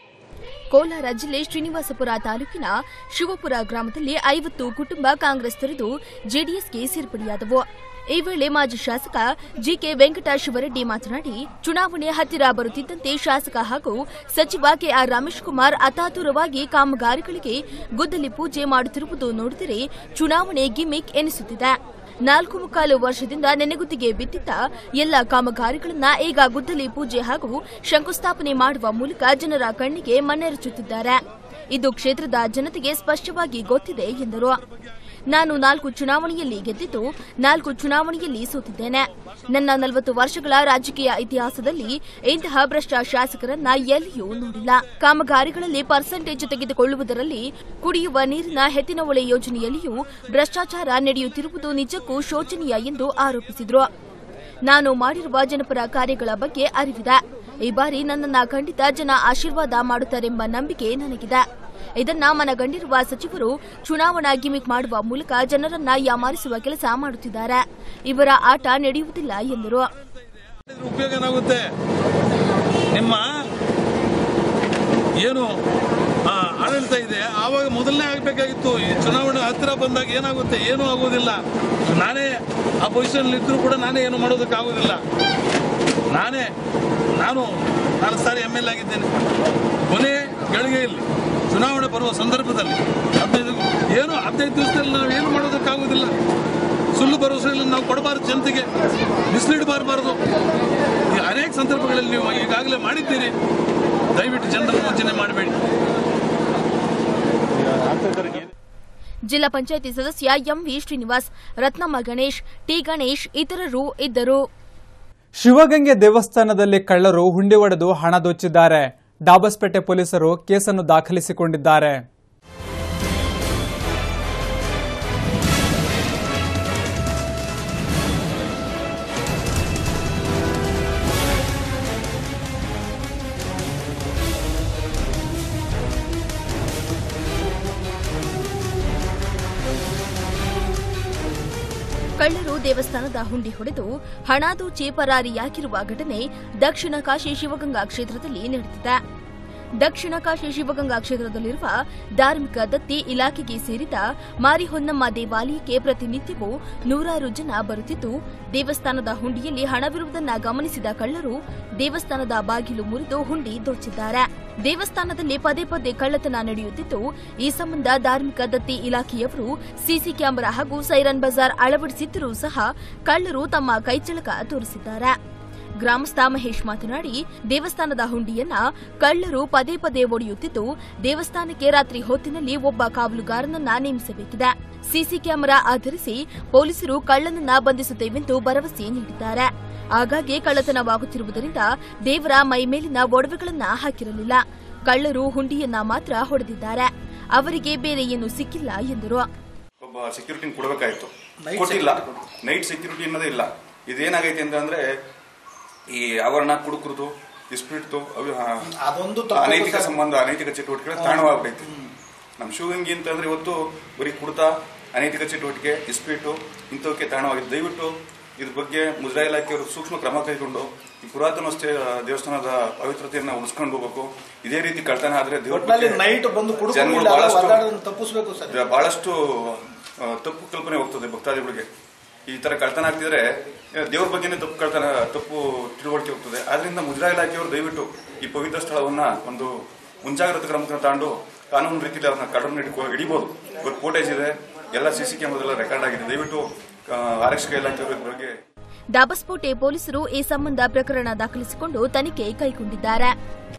ಕೋಲಾರ ಜಿಲ್ಲೆ ಶ್ರೀನಿವಾಸಪುರ ತಾಲೂಕಿನ ಶಿವಪುರ ಗ್ರಾಮದಲ್ಲಿ ಐವತ್ತು ಕುಟುಂಬ ಕಾಂಗ್ರೆಸ್ ತೊರೆದು ಜೆಡಿಎಸ್ಗೆ ಸೇರ್ಪಡೆಯಾದವು ಈ ವೇಳೆ ಮಾಜಿ ಶಾಸಕ ಜಿಕೆ ವೆಂಕಟ ಶಿವರೆಡ್ಡಿ ಮಾತನಾಡಿ ಚುನಾವಣೆ ಹತ್ತಿರ ಬರುತ್ತಿದ್ದಂತೆ ಶಾಸಕ ಹಾಗೂ ಸಚಿವ ಕೆಆರ್ ರಮೇಶ್ ಕುಮಾರ್ ಅತಾತುರವಾಗಿ ಕಾಮಗಾರಿಗಳಿಗೆ ಗುದ್ದಲಿ ಪೂಜೆ ಮಾಡುತ್ತಿರುವುದು ನೋಡಿದರೆ ಚುನಾವಣೆ ಗಿಮಿಕ್ ಎನಿಸುತ್ತಿದೆ ನಾಲ್ಕು ಮುಕ್ಕಾಲು ವರ್ಷದಿಂದ ನೆನೆಗುತ್ತಿಗೆ ಬಿದ್ದಿದ್ದ ಎಲ್ಲ ಕಾಮಗಾರಿಗಳನ್ನ ಈಗ ಗುದ್ದಲಿ ಪೂಜೆ ಹಾಗೂ ಶಂಕುಸ್ಥಾಪನೆ ಮಾಡುವ ಮೂಲಕ ಜನರ ಕಣ್ಣಿಗೆ ಮಣ್ಣೆರಚುತ್ತಿದ್ದಾರೆ ಇದು ಕ್ಷೇತ್ರದ ಜನತೆಗೆ ಸ್ಪಷ್ಟವಾಗಿ ಗೊತ್ತಿದೆ ಎಂದರು ನಾನು ನಾಲ್ಕು ಚುನಾವಣೆಯಲ್ಲಿ ಗೆದ್ದಿದ್ದು ನಾಲ್ಕು ಚುನಾವಣೆಯಲ್ಲಿ ಸೋತಿದ್ದೇನೆ ನನ್ನ ನಲವತ್ತು ವರ್ಷಗಳ ರಾಜಕೀಯ ಇತಿಹಾಸದಲ್ಲಿ ಇಂತಹ ಭ್ರಷ್ಟ ಶಾಸಕರನ್ನ ಎಲ್ಲಿಯೂ ನೋಡಿಲ್ಲ ಕಾಮಗಾರಿಗಳಲ್ಲಿ ಪರ್ಸೆಂಟೇಜ್ ತೆಗೆದುಕೊಳ್ಳುವುದರಲ್ಲಿ ಕುಡಿಯುವ ನೀರಿನ ಹೆತ್ತಿನಹೊಳೆ ಯೋಜನೆಯಲ್ಲಿಯೂ ಭ್ರಷ್ಟಾಚಾರ ನಡೆಯುತ್ತಿರುವುದು ನಿಜಕ್ಕೂ ಶೋಚನೀಯ ಎಂದು ಆರೋಪಿಸಿದರು ನಾನು ಮಾಡಿರುವ ಜನಪರ ಕಾರ್ಯಗಳ ಬಗ್ಗೆ ಅರಿವಿದೆ ಈ ಬಾರಿ ನನ್ನನ್ನ ಖಂಡಿತ ಜನ ಆಶೀರ್ವಾದ ಮಾಡುತ್ತಾರೆಂಬ ನಂಬಿಕೆ ನನಗಿದೆ ಇದನ್ನ ಮನಗಂಡಿರುವ ಸಚಿವರು ಚುನಾವಣಾ ಗಿಮಿಕ್ ಮಾಡುವ ಮೂಲಕ ಜನರನ್ನ ಯಾಮಾರಿಸುವ ಕೆಲಸ ಮಾಡುತ್ತಿದ್ದಾರೆ ಇವರ ಆಟ ನಡೆಯುವುದಿಲ್ಲ ಎಂದರು ಉಪಯೋಗ ಏನಾಗುತ್ತೆ ನಿಮ್ಮ ಏನು ಆ, ಆಡಳಿತ ಇದೆ ಆವಾಗ ಮೊದಲನೇ ಆಗಬೇಕಾಗಿತ್ತು ಈ ಚುನಾವಣೆ ಹತ್ತಿರ ಬಂದಾಗ ಏನಾಗುತ್ತೆ ಏನೂ ಆಗೋದಿಲ್ಲ ನಾನೇ ಆ ಪೊಸಿಷನ್ ಇದ್ರೂ ಕೂಡ ನಾನೇ ಏನು ಮಾಡೋದಕ್ಕಾಗೋದಿಲ್ಲ ನಾನೇ ನಾನು ನಾಲ್ಕು ಸಾರಿ ಎಮ್ ಎಲ್ ಆಗಿದ್ದೇನೆ ಕೊನೆ ಗಳಿಗೆಯಲ್ಲಿ ಚುನಾವಣೆ ಬರುವ ಸಂದರ್ಭದಲ್ಲಿ ಹದಿನೈದು ಏನು ಹದಿನೈದು ದಿವಸದಲ್ಲಿ ನಾವು ಏನು ಮಾಡೋದಕ್ಕಾಗೋದಿಲ್ಲ ಸುಳ್ಳು ಭರವಸೆಗಳನ್ನು ನಾವು ಕೊಡಬಾರದು ಜನತೆಗೆ ಮಿಸ್ಲೀಡ್ ಮಾಡಬಾರದು ಈ ಅನೇಕ ಸಂದರ್ಭಗಳಲ್ಲಿ ನೀವು ಈಗಾಗಲೇ ಮಾಡಿದ್ದೀರಿ ದಯವಿಟ್ಟು ಜನರನ್ನು ವಂಚನೆ ಮಾಡಬೇಡಿ ಜಿಲ್ಲಾ ಪಂಚಾಯಿತಿ ಸದಸ್ಯ ಎಂವಿ ಶ್ರೀನಿವಾಸ್ ರತ್ನಮ್ಮ ಗಣೇಶ್ ಟಿ ಗಣೇಶ್ ಇತರರು ಇದ್ದರು ಶಿವಗಂಗೆ ದೇವಸ್ಥಾನದಲ್ಲಿ ಕಳ್ಳರು ಹುಂಡಿ ಹೊಡೆದು ಹಣ ದೋಚಿದ್ದಾರೆ ಡಾಬಸ್ಪೇಟೆ ಪೊಲೀಸರು ಕೇಸನ್ನು ದಾಖಲಿಸಿಕೊಂಡಿದ್ದಾರೆ ಕಳ್ಳರು ದೇವಸ್ಥಾನದ ಹುಂಡಿ ಹೊಡೆದು ಹಣ ದೋಚಿ ಪರಾರಿಯಾಗಿರುವ ಘಟನೆ ದಕ್ಷಿಣ ಕಾಶಿ ಶಿವಗಂಗಾ ಕ್ಷೇತ್ರದಲ್ಲಿ ನಡೆದಿದೆ ದಕ್ಷಿಣ ಕಾಶಿ ಶಿವಗಂಗಾ ಕ್ಷೇತ್ರದಲ್ಲಿರುವ ಧಾರ್ಮಿಕ ದತ್ತಿ ಇಲಾಖೆಗೆ ಸೇರಿದ ಮಾರಿಹೊನ್ನಮ್ಮ ದೇವಾಲಯಕ್ಕೆ ಪ್ರತಿನಿತ್ಯವೂ ನೂರಾರು ಜನ ಬರುತ್ತಿದ್ದು ದೇವಸ್ಥಾನದ ಹುಂಡಿಯಲ್ಲಿ ಹಣವಿರುವುದನ್ನ ಗಮನಿಸಿದ ಕಳ್ಳರು ದೇವಸ್ಥಾನದ ಬಾಗಿಲು ಮುರಿದು ಹುಂಡಿ ದೋಚಿದ್ದಾರೆ ದೇವಸ್ಥಾನದಲ್ಲಿ ಪದೇ ಪದೇ ಕಳ್ಳತನ ನಡೆಯುತ್ತಿದ್ದು ಈ ಸಂಬಂಧ ಧಾರ್ಮಿಕ ದತ್ತಿ ಇಲಾಖೆಯವರು ಸಿಸಿ ಕ್ಯಾಮೆರಾ ಹಾಗೂ ಸೈರನ್ ಬಜಾರ್ ಅಳವಡಿಸಿದ್ದರೂ ಸಹ ಕಳ್ಳರು ತಮ್ಮ ಕೈಚಳಕ ತೋರಿಸಿದ್ದಾರೆ ಗ್ರಾಮಸ್ಥ ಮಹೇಶ್ ಮಾತನಾಡಿ ದೇವಸ್ಥಾನದ ಹುಂಡಿಯನ್ನ ಕಳ್ಳರು ಪದೇ ಪದೇ ಒಡೆಯುತ್ತಿದ್ದು ದೇವಸ್ಥಾನಕ್ಕೆ ರಾತ್ರಿ ಹೊತ್ತಿನಲ್ಲಿ ಒಬ್ಬ ಕಾವಲುಗಾರನನ್ನ ನೇಮಿಸಬೇಕಿದೆ ಸಿಸಿ ಕ್ಯಾಮೆರಾ ಆಧರಿಸಿ ಪೊಲೀಸರು ಕಳ್ಳನನ್ನ ಬಂಧಿಸುತ್ತೇವೆಂದು ಭರವಸೆ ನೀಡಿದ್ದಾರೆ ಆಗಾಗ್ಗೆ ಕಳ್ಳತನವಾಗುತ್ತಿರುವುದರಿಂದ ದೇವರ ಮೈಮೇಲಿನ ಒಡವೆಗಳನ್ನ ಹಾಕಿರಲಿಲ್ಲ ಕಳ್ಳರು ಹುಂಡಿಯನ್ನ ಮಾತ್ರ ಹೊಡೆದಿದ್ದಾರೆ ಅವರಿಗೆ ಬೇರೆ ಏನು ಸಿಕ್ಕಿಲ್ಲ ಎಂದರು ಒಬ್ಬ ಸೆಕ್ಯೂರಿಟಿ ಕೊಡಬೇಕಾಯ್ತು ಕೊಟ್ಟಿಲ್ಲ ನೈಟ್ ಸೆಕ್ಯೂರಿಟಿ ಅನ್ನೋದೇ ಇಲ್ಲ ಇದೇನಾಗೈತೆ ಅಂತಂದ್ರೆ ಈ ಆವರಣ ಕುಡುಕರದು ಡಿಸ್ಪ್ಯೂಟ್ದು ಅದೊಂದು ಅನೈತಿಕ ಸಂಬಂಧ ಅನೈತಿಕ ಚಟುವಟಿಕೆ ತಾಣವಾಗ್ಬಿಟ್ಟೈತಿ ನಮ್ಮ ಶಿವಗಂಗಿ ಅಂತಂದ್ರೆ ಇವತ್ತು ಬರೀ ಕುಡ್ತ ಅನೈತಿಕ ಚಟುವಟಿಕೆ ಇಸ್ಪೀಟು ಇಂಥವಕ್ಕೆ ಕಾರಣವಾಗಿದೆ ದಯವಿಟ್ಟು ಇದ್ರ ಬಗ್ಗೆ ಮುಜರಾಯಿ ಇಲಾಖೆಯವರು ಸೂಕ್ಷ್ಮ ಕ್ರಮ ಕೈಗೊಂಡು ಈ ಪುರಾತನ ಅಷ್ಟೇ ದೇವಸ್ಥಾನದ ಪವಿತ್ರತೆಯನ್ನ ಉಳಿಸ್ಕೊಂಡು ಹೋಗ್ಬೇಕು ಇದೇ ರೀತಿ ಕಳ್ತನ ಆದ್ರೆ ದೇವ್ರ ಒಟ್ನಲ್ಲಿ ಬಗ್ಗೆ ನೈಟ್ ಬಂದು ಕುಡುಕು ಜನಗಳು ಇಲ್ಲ, ಬಹಳಷ್ಟು ಒದ್ದಾಡೋದನ್ನ ತಪ್ಪಿಸ್ಬೇಕು ಸರ್ ಬಹಳಷ್ಟು ಆ, ತಪ್ಪು ಕಲ್ಪನೆ ಹೋಗ್ತದೆ ಭಕ್ತಾದಿಗಳಿಗೆ ಈ ತರ ಕಳ್ತನ ಆಗ್ತಿದ್ರೆ ಆ, ದೇವ್ರ ಬಗ್ಗೆನೇ ತಪ್ಪು ಕಳ್ತನ ತಪ್ಪು ತಿಳುವಳಿಕೆ ಹೋಗ್ತದೆ ಆದ್ರಿಂದ ಮುಜರಾಯಿ ಇಲಾಖೆಯವರು ದಯವಿಟ್ಟು ಈ ಪವಿತ್ರ ಸ್ಥಳವನ್ನ ಒಂದು ಮುಂಜಾಗ್ರತಾ ಕ್ರಮಕ್ಕೆ ತಗೊಂಡು ಕಾನೂನು ರೀತಿಯಲ್ಲಿ ಅವ್ರನ್ನ ಕಡಮ್ ಹಿಡಿಬಹುದು ಇವತ್ತು ಫೋಟೇಜ್ ಇದೆ ಎಲ್ಲ ಸಿಸಿ ಕ್ಯಾಮರಾದೆಲ್ಲ ರೆಕಾರ್ಡ್ ಆಗಿದೆ ದಯವಿಟ್ಟು ಆ, ಆರಕ್ಷಕ ಇಲಾಖೆಯವರು ಇದ್ರ ಬಗ್ಗೆ ದಾಬಸ್ಪೇಟೆ ಪೊಲೀಸರು ಈ ಸಂಬಂಧ ಪ್ರಕರಣ ದಾಖಲಿಸಿಕೊಂಡು ತನಿಖೆ ಕೈಗೊಂಡಿದ್ದಾರೆ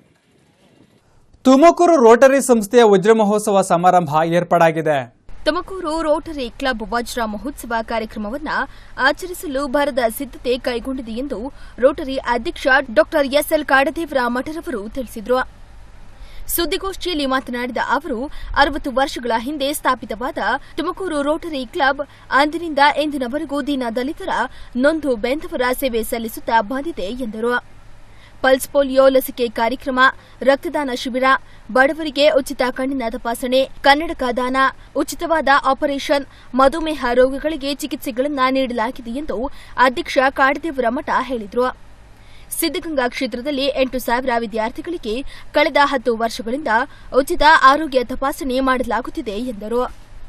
ತುಮಕೂರು ರೋಟರಿ ಸಂಸ್ಥೆಯ ವಜ್ರ ಮಹೋತ್ಸವ ಸಮಾರಂಭ ಏರ್ಪಾಡಾಗಿದೆ ತುಮಕೂರು ರೋಟರಿ ಕ್ಲಬ್ ವಜ್ರ ಮಹೋತ್ಸವ ಕಾರ್ಯಕ್ರಮವನ್ನು ಆಚರಿಸಲು ಭರದ ಸಿದ್ದತೆ ಕೈಗೊಂಡಿದೆ ಎಂದು ರೋಟರಿ ಅಧ್ಯಕ್ಷ ಡಾ ಎಸ್ಎಲ್ ಕಾಡದೇವರ ಮಠರವರು ತಿಳಿಸಿದರು ಸುದ್ದಿಗೋಷ್ಠಿಯಲ್ಲಿ ಮಾತನಾಡಿದ ಅವರು ಅರವತ್ತು ವರ್ಷಗಳ ಹಿಂದೆ ಸ್ಥಾಪಿತವಾದ ತುಮಕೂರು ರೋಟರಿ ಕ್ಲಬ್ ಅಂದಿನಿಂದ ಇಂದಿನವರೆಗೂ ದೀನ ದಲಿತರ ನೊಂದು ಬೆಂದವರ ಸೇವೆ ಸಲ್ಲಿಸುತ್ತಾ ಬಂದಿದೆ ಎಂದರು ಪಲ್ಸ್ ಪೋಲಿಯೋ ಲಸಿಕೆ ಕಾರ್ಯಕ್ರಮ ರಕ್ತದಾನ ಶಿಬಿರ ಬಡವರಿಗೆ ಉಚಿತ ಕಣ್ಣಿನ ತಪಾಸಣೆ ಕನ್ನಡಕ ದಾನ ಉಚಿತವಾದ ಆಪರೇಷನ್ ಮಧುಮೇಹ ರೋಗಗಳಿಗೆ ಚಿಕಿತ್ಸೆಗಳನ್ನು ನೀಡಲಾಗಿದೆ ಎಂದು ಅಧ್ಯಕ್ಷ ಕಾಡದೇವರ ಮಠ ಹೇಳಿದರು ಸಿದ್ದಗಂಗಾ ಕ್ಷೇತ್ರದಲ್ಲಿ ಎಂಟು ಸಾವಿರ ವಿದ್ಯಾರ್ಥಿಗಳಿಗೆ ಕಳೆದ ಹತ್ತು ವರ್ಷಗಳಿಂದ ಉಚಿತ ಆರೋಗ್ಯ ತಪಾಸಣೆ ಮಾಡಲಾಗುತ್ತಿದೆ ಎಂದರು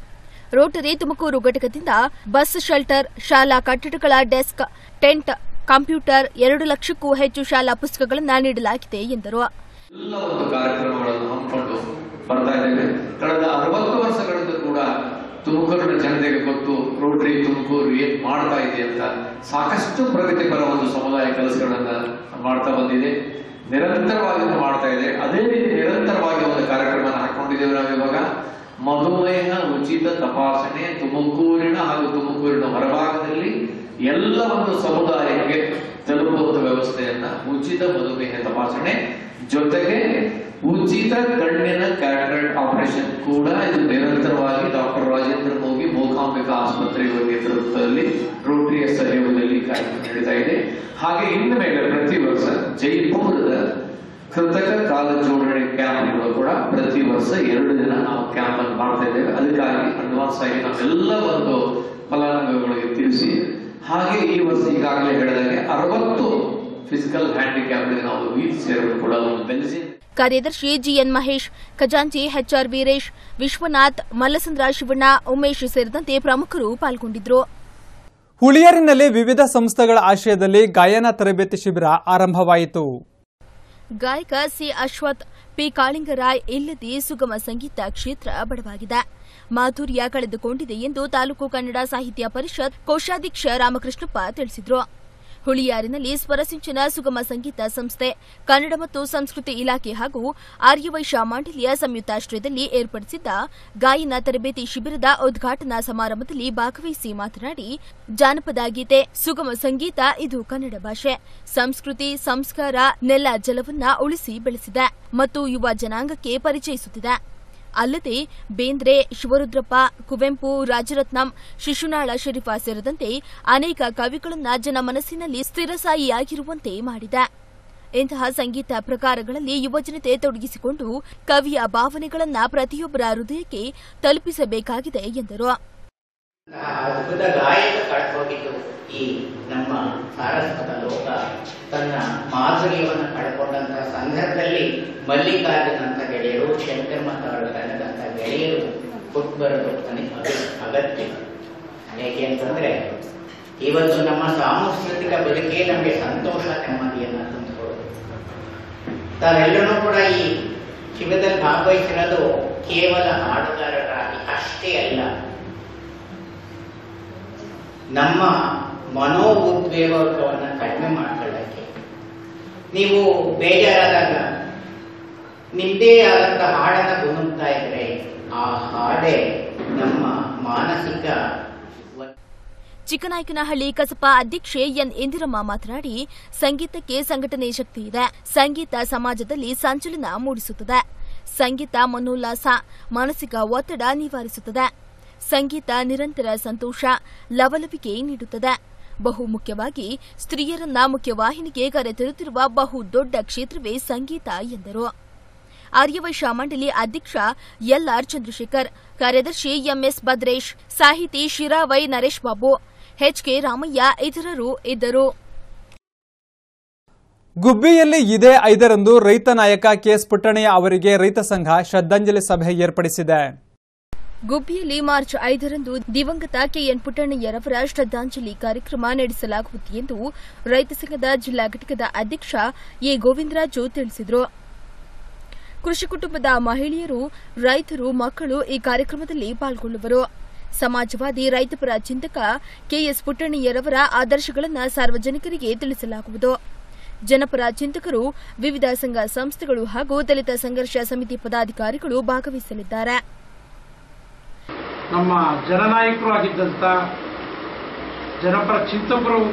ರೋಟರಿ ತುಮಕೂರು ಘಟಕದಿಂದ ಬಸ್ ಶೆಲ್ಟರ್ ಶಾಲಾ ಕಟ್ಟಡಗಳ ಡೆಸ್ಕ್ ಟೆಂಟ್ ಕಂಪ್ಯೂಟರ್ ಎರಡು ಲಕ್ಷಕ್ಕೂ ಹೆಚ್ಚು ಶಾಲಾ ಪುಸ್ತಕಗಳನ್ನು ನೀಡಲಾಗಿದೆ ಎಂದರು ಎಲ್ಲ ಒಂದು ಕಾರ್ಯಕ್ರಮಗಳನ್ನು ಹಮ್ಮಿಕೊಂಡು ಬರ್ತಾ ಇದ್ದೇವೆ ಕಳೆದ ಅರವತ್ತು ವರ್ಷಗಳಿಂದ ಕೂಡ ತುಮಕೂರಿನ ಜನತೆಗೆ ಗೊತ್ತು ರೋಟರಿ ತುಮಕೂರು ಏನ್ ಮಾಡ್ತಾ ಇದೆ ಅಂತ ಸಾಕಷ್ಟು ಪ್ರಗತಿಪರ ಒಂದು ಸಮುದಾಯ ಕೆಲಸಗಳನ್ನ ಮಾಡ್ತಾ ಬಂದಿದೆ ನಿರಂತರವಾಗಿ ಇದು ಮಾಡ್ತಾ ಇದೆ ಅದೇ ರೀತಿ ನಿರಂತರವಾಗಿ ಒಂದು ಕಾರ್ಯಕ್ರಮ ಹಾಕೊಂಡಿದ್ದೇವೆ ನಾವು ಇವಾಗ ಮಧುಮೇಹ ಉಚಿತ ತಪಾಸಣೆ ತುಮಕೂರಿನ ಹಾಗೂ ತುಮಕೂರಿನ ಹೊರಭಾಗದಲ್ಲಿ ಎಲ್ಲ ಒಂದು ಸಮುದಾಯಕ್ಕೆ ತಲುಪುವಂತ ವ್ಯವಸ್ಥೆಯನ್ನ ಉಚಿತ ಮಧುಮೇಹ ತಪಾಸಣೆ ಜೊತೆಗೆ ಉಚಿತ ಕಣ್ಣಿನ ಕ್ಯಾಟ್ರಾಕ್ಟ್ ಆಪರೇಷನ್ ಕೂಡ ಇದು ನಿರಂತರವಾಗಿ ಡಾಕ್ಟರ್ ರಾಜೇಂದ್ರ ಮೋಗಿ ಮೂಕಾಂಬಿಕಾ ಆಸ್ಪತ್ರೆಯ ನೇತೃತ್ವದಲ್ಲಿ ರೋಟರಿಯ ಸಹಯೋಗದಲ್ಲಿ ಕಾರ್ಯಕ್ರಮ ನಡೀತಾ ಇದೆ ಹಾಗೆ ಇನ್ನು ಮೇಲೆ ಪ್ರತಿ ವರ್ಷ ಜೈಪುರದ ಕೃತಕ ಕಾಲ ಜೋಡಣೆ ಕ್ಯಾಂಪ್ಗಳು ಕೂಡ ಪ್ರತಿ ವರ್ಷ ಎರಡು ದಿನ ನಾವು ಕ್ಯಾಂಪ್ ಅನ್ನು ಮಾಡ್ತಾ ಇದ್ದೇವೆ ಅದಕ್ಕಾಗಿ ಅಡ್ವಾನ್ಸ್ ಆಗಿ ನಾವೆಲ್ಲ ಒಂದು ಫಲಾನುಭವಿಗಳಿಗೆ ತಿಳಿಸಿ ಹಾಗೆ ಈ ವರ್ಷ ಈಗಾಗಲೇ ಹೇಳಿದಾಗೆ ಅರವತ್ತು ಫಿಸಿಕಲ್ ಹ್ಯಾಂಡಿಕ್ಯಾಪ್ಗಳಿಗೆ ನಾವು ವೀಲ್ ಚೇರ್ ಕೂಡ ಒಂದು ಬೆಳೆಸಿ ಕಾರ್ಯದರ್ಶಿ ಜಿಎನ್ ಮಹೇಶ್ ಖಜಾಂಚಿ ಎಚ್ಆರ್ ವೀರೇಶ್ ವಿಶ್ವನಾಥ್ ಮಲ್ಲಸಂದ್ರ ಶಿವಣ್ಣ ಉಮೇಶ್ ಸೇರಿದಂತೆ ಪ್ರಮುಖರು ಪಾಲ್ಗೊಂಡಿದ್ದರು ಹುಳಿಯಾರಿನಲ್ಲಿ ವಿವಿಧ ಸಂಸ್ಥೆಗಳ ಆಶ್ರಯದಲ್ಲಿ ಗಾಯನ ತರಬೇತಿ ಶಿಬಿರ ಆರಂಭವಾಯಿತು ಗಾಯಕ ಸಿ ಅಶ್ವಥ್ ಪಿ ಕಾಳಿಂಗರಾಯ್ ಇಲ್ಲದೆ ಸುಗಮ ಸಂಗೀತ ಕ್ಷೇತ್ರ ಬಡವಾಗಿದೆ ಮಾಧುರ್ಯ ಕಳೆದುಕೊಂಡಿದೆ ಎಂದು ತಾಲೂಕು ಕನ್ನಡ ಸಾಹಿತ್ಯ ಪರಿಷತ್ ಕೋಶಾಧ್ಯಕ್ಷ ರಾಮಕೃಷ್ಣಪ್ಪ ತಿಳಿಸಿದರು ಹುಳಿಯಾರಿನಲ್ಲಿ ಸ್ವರಸಿಂಚನ ಸುಗಮ ಸಂಗೀತ ಸಂಸ್ಥೆ ಕನ್ನಡ ಮತ್ತು ಸಂಸ್ಕೃತಿ ಇಲಾಖೆ ಹಾಗೂ ಆರ್ಯವೈಶ್ಯ ಮಂಡಳಿಯ ಸಂಯುಕ್ತಾಶ್ರಯದಲ್ಲಿ ಏರ್ಪಡಿಸಿದ್ದ ಗಾಯನ ತರಬೇತಿ ಶಿಬಿರದ ಉದ್ಘಾಟನಾ ಸಮಾರಂಭದಲ್ಲಿ ಭಾಗವಹಿಸಿ ಮಾತನಾಡಿ ಜಾನಪದ ಗೀತೆ ಸುಗಮ ಸಂಗೀತ ಇದು ಕನ್ನಡ ಭಾಷೆ ಸಂಸ್ಕೃತಿ ಸಂಸ್ಕಾರ ನೆಲ ಜಲವನ್ನ ಉಳಿಸಿ ಬೆಳೆಸಿದೆ ಮತ್ತು ಯುವ ಜನಾಂಗಕ್ಕೆ ಪರಿಚಯಿಸುತ್ತಿದೆ ಅಲ್ಲದೆ ಬೇಂದ್ರೆ ಶಿವರುದ್ರಪ್ಪ ಕುವೆಂಪು ರಾಜರತ್ನಂ ಶಿಶುನಾಳ ಶರೀಫಾ ಸೇರಿದಂತೆ ಅನೇಕ ಕವಿಗಳನ್ನ ಜನಮನಸ್ಸಿನಲ್ಲಿ ಸ್ಥಿರಸಾಯಿಯಾಗಿರುವಂತೆ ಮಾಡಿದೆ ಇಂತಹ ಸಂಗೀತ ಪ್ರಕಾರಗಳಲ್ಲಿ ಯುವಜನತೆ ತೊಡಗಿಸಿಕೊಂಡು ಕವಿಯ ಭಾವನೆಗಳನ್ನ ಪ್ರತಿಯೊಬ್ಬರ ಹೃದಯಕ್ಕೆ ತಲುಪಿಸಬೇಕಾಗಿದೆ ಎಂದರು ಅದ್ಭುತ ಗಾಯಕ ಕಳ್ಕೊಂಡಿದ್ದು ಈ ನಮ್ಮ ಸಾರಸ್ವತ ಲೋಕ ತನ್ನ ಮಾಧುರ್ಯವನ್ನು ಕಳ್ಕೊಂಡಂತಹ ಸಂದರ್ಭದಲ್ಲಿ ಮಲ್ಲಿಕಾರ್ಜುನ ಅಂತ ಗೆಳೆಯರು ಶಂಕರ್ ಮತ ಅವರ ತಂಡದಂತ ಗೆಳೆಯರು ಹುಟ್ಟು ಬರೋದು ನನಗೆ ಅಗ- ಅಗತ್ಯ ಹೇಗೆ ಅಂತಂದ್ರೆ ಇವತ್ತು ನಮ್ಮ ಸಾಂಸ್ಕೃತಿಕ ಬದುಕೇ ನಮಗೆ ಸಂತೋಷ ನೆಮ್ಮದಿಯನ್ನು ತಂದುಕೊಡೋದು ತಾವೆಲ್ಲರೂ ಕೂಡ ಈ ಶಿಬಿರದಲ್ಲಿ ಭಾಗವಹಿಸಿರೋದು ಕೇವಲ ಹಾಡುಗಾರರಾಗಿ ಅಷ್ಟೇ ಅಲ್ಲ ನಮ್ಮ ಮನೋ ಉದ್ವೇಗವನ್ನು ಕಡಿಮೆ ಮಾಡ್ಕೊಳ್ಳಕ್ಕೆ ನೀವು ಬೇಜಾರಾದಾಗ ನಿಮ್ಮದೇ ಆದಂತ ಹಾಡನ್ನ ಗುಣಗ್ತಾ ಇದ್ರೆ ಆ ಹಾಡೇ ನಮ್ಮ ಮಾನಸಿಕ ಚಿಕ್ಕನಾಯಕನಹಳ್ಳಿ ಕಸಪ ಅಧ್ಯಕ್ಷೆ ಎನ್ ಇಂದಿರಮ್ಮ ಮಾತನಾಡಿ ಸಂಗೀತಕ್ಕೆ ಸಂಘಟನೆ ಶಕ್ತಿ ಇದೆ ಸಂಗೀತ ಸಮಾಜದಲ್ಲಿ ಸಂಚಲನ ಮೂಡಿಸುತ್ತದೆ ಸಂಗೀತ ಮನೋಲ್ಲಾಸ ಮಾನಸಿಕ ಒತ್ತಡ ನಿವಾರಿಸುತ್ತದೆ ಸಂಗೀತ ನಿರಂತರ ಸಂತೋಷ ಲವಲವಿಕೆ ನೀಡುತ್ತದೆ ಬಹು ಮುಖ್ಯವಾಗಿ ಸ್ತ್ರೀಯರನ್ನ ಮುಖ್ಯವಾಹಿನಿಗೆ ಕರೆತರುತ್ತಿರುವ ಬಹು ದೊಡ್ಡ ಕ್ಷೇತ್ರವೇ ಸಂಗೀತ ಎಂದರು ಆರ್ಯವೈಶ್ಯ ಮಂಡಳಿ ಅಧ್ಯಕ್ಷ ಎಲ್ಆರ್ ಚಂದ್ರಶೇಖರ್ ಕಾರ್ಯದರ್ಶಿ ಎಂಎಸ್ ಭದ್ರೇಶ್ ಸಾಹಿತಿ ಶಿರಾವೈ ನರೇಶ್ ಬಾಬು ಎಚ್ಕೆ ರಾಮಯ್ಯ ಇತರರು ಇದ್ದರು ಗುಬ್ಬಿಯಲ್ಲಿ ಇದೇ ಐದರಂದು ರೈತ ನಾಯಕ ಕೆಎಸ್ ಪುಟ್ಟಣಯ್ಯ ಅವರಿಗೆ ರೈತ ಸಂಘ ಶ್ರದ್ಧಾಂಜಲಿ ಸಭೆ ಏರ್ಪಡಿಸಿದೆ ಗುಬ್ಬಿಯಲ್ಲಿ ಮಾರ್ಚ್ ಐದರಂದು ದಿವಂಗತ ಕೆಎನ್ ಪುಟ್ಟಣ್ಣಯ್ಯರವರ ಶ್ರದ್ಧಾಂಜಲಿ ಕಾರ್ಯಕ್ರಮ ನಡೆಸಲಾಗುವುದು ಎಂದು ರೈತ ಸಂಘದ ಜಿಲ್ಲಾ ಘಟಕದ ಅಧ್ಯಕ್ಷ ಎ ಗೋವಿಂದರಾಜು ತಿಳಿಸಿದರು ಕೃಷಿ ಕುಟುಂಬದ ಮಹಿಳೆಯರು ರೈತರು ಮಕ್ಕಳು ಈ ಕಾರ್ಯಕ್ರಮದಲ್ಲಿ ಪಾಲ್ಗೊಳ್ಳುವರು ಸಮಾಜವಾದಿ ರೈತಪರ ಚಿಂತಕ ಕೆಎಸ್ ಪುಟ್ಟಣ್ಣಯ್ಯರವರ ಆದರ್ಶಗಳನ್ನು ಸಾರ್ವಜನಿಕರಿಗೆ ತಿಳಿಸಲಾಗುವುದು ಜನಪರ ಚಿಂತಕರು ವಿವಿಧ ಸಂಘ ಸಂಸ್ಥೆಗಳು ಹಾಗೂ ದಲಿತ ಸಂಘರ್ಷ ಸಮಿತಿ ಪದಾಧಿಕಾರಿಗಳು ಭಾಗವಹಿಸಲಿದ್ದಾರೆ ನಮ್ಮ ಜನನಾಯಕರು ಆಗಿದ್ದಂಥ ಜನಪರ ಚಿಂತಕರು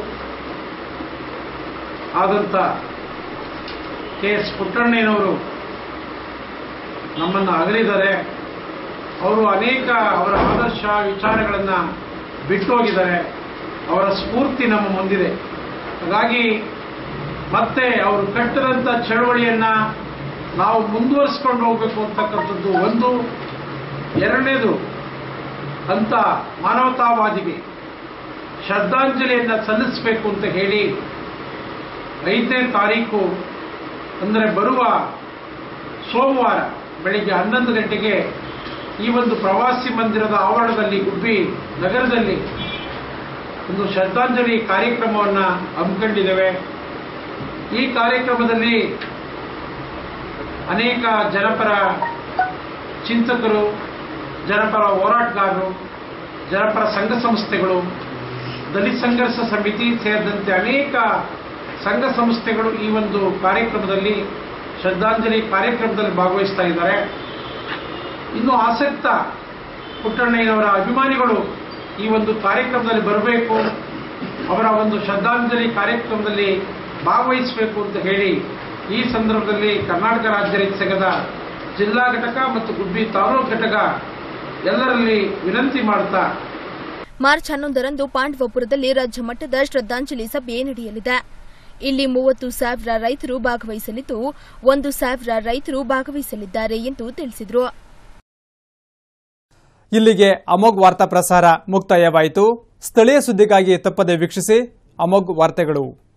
ಆದಂಥ ಕೆ ಎಸ್ ಪುಟ್ಟಣ್ಣಯ್ಯನವರು ನಮ್ಮನ್ನು ಅಗಲಿದ್ದಾರೆ ಅವರು ಅನೇಕ ಅವರ ಆದರ್ಶ ವಿಚಾರಗಳನ್ನು ಬಿಟ್ಟು ಹೋಗಿದ್ದಾರೆ ಅವರ ಸ್ಫೂರ್ತಿ ನಮ್ಮ ಮುಂದಿದೆ ಹಾಗಾಗಿ ಮತ್ತೆ ಅವರು ಕಟ್ಟಿದಂಥ ಚಳವಳಿಯನ್ನು ನಾವು ಮುಂದುವರಿಸ್ಕೊಂಡು ಹೋಗಬೇಕು ಅಂತಕ್ಕಂಥದ್ದು ಒಂದು ಎರಡನೇದು ಅಂತ ಮಾನವತಾವಾದಿಗೆ ಶ್ರದ್ಧಾಂಜಲಿಯನ್ನು ಸಲ್ಲಿಸಬೇಕು ಅಂತ ಹೇಳಿ ಐದನೇ ತಾರೀಕು ಅಂದರೆ ಬರುವ ಸೋಮವಾರ ಬೆಳಿಗ್ಗೆ ಹನ್ನೊಂದು ಗಂಟೆಗೆ ಈ ಒಂದು ಪ್ರವಾಸಿ ಮಂದಿರದ ಆವರಣದಲ್ಲಿ ಗುಬ್ಬಿ ನಗರದಲ್ಲಿ ಒಂದು ಶ್ರದ್ಧಾಂಜಲಿ ಕಾರ್ಯಕ್ರಮವನ್ನು ಹಮ್ಮಿಕೊಂಡಿದ್ದೇವೆ ಈ ಕಾರ್ಯಕ್ರಮದಲ್ಲಿ ಅನೇಕ ಜನಪರ ಚಿಂತಕರು ಜನಪರ ಹೋರಾಟಗಾರರು ಜನಪರ ಸಂಘ ಸಂಸ್ಥೆಗಳು ದಲಿತ ಸಂಘರ್ಷ ಸಮಿತಿ ಸೇರಿದಂತೆ ಅನೇಕ ಸಂಘ ಸಂಸ್ಥೆಗಳು ಈ ಒಂದು ಕಾರ್ಯಕ್ರಮದಲ್ಲಿ ಶ್ರದ್ಧಾಂಜಲಿ ಕಾರ್ಯಕ್ರಮದಲ್ಲಿ ಭಾಗವಹಿಸ್ತಾ ಇದ್ದಾರೆ ಇನ್ನು ಆಸಕ್ತ ಪುಟ್ಟಣ್ಣಯ್ಯನವರ ಅಭಿಮಾನಿಗಳು ಈ ಒಂದು ಕಾರ್ಯಕ್ರಮದಲ್ಲಿ ಬರಬೇಕು ಅವರ ಒಂದು ಶ್ರದ್ಧಾಂಜಲಿ ಕಾರ್ಯಕ್ರಮದಲ್ಲಿ ಭಾಗವಹಿಸಬೇಕು ಅಂತ ಹೇಳಿ ಈ ಸಂದರ್ಭದಲ್ಲಿ ಕರ್ನಾಟಕ ರಾಜ್ಯ ರೈತ ಸಂಘದ ಜಿಲ್ಲಾ ಘಟಕ ಮತ್ತು ಗುಬ್ಬಿ ತಾಲೂಕು ಘಟಕ ಎಲ್ಲರಲ್ಲಿ ವಿನಂತಿ ಮಾಡ್ತಾ ಮಾರ್ಚ್ ಹನ್ನೊಂದರಂದು ಪಾಂಡವಪುರದಲ್ಲಿ ರಾಜ್ಯ ಮಟ್ಟದ ಶ್ರದ್ಧಾಂಜಲಿ ಸಭೆ ನಡೆಯಲಿದೆ ಇಲ್ಲಿ ಮೂವತ್ತು ಸಾವಿರ ರೈತರು ಭಾಗವಹಿಸಲಿದ್ದು ಒಂದು ಸಾವಿರ ರೈತರು ಭಾಗವಹಿಸಲಿದ್ದಾರೆ ಎಂದು ತಿಳಿಸಿದರು ಇಲ್ಲಿಗೆ ಅಮೋಘ್ ವಾರ್ತಾ ಪ್ರಸಾರ ಮುಕ್ತಾಯವಾಯಿತು ಸ್ಥಳೀಯ ಸುದ್ದಿಗಾಗಿ ತಪ್ಪದೆ ವೀಕ್ಷಿಸಿ ಅಮೋಘ್ ವಾರ್ತೆಗಳು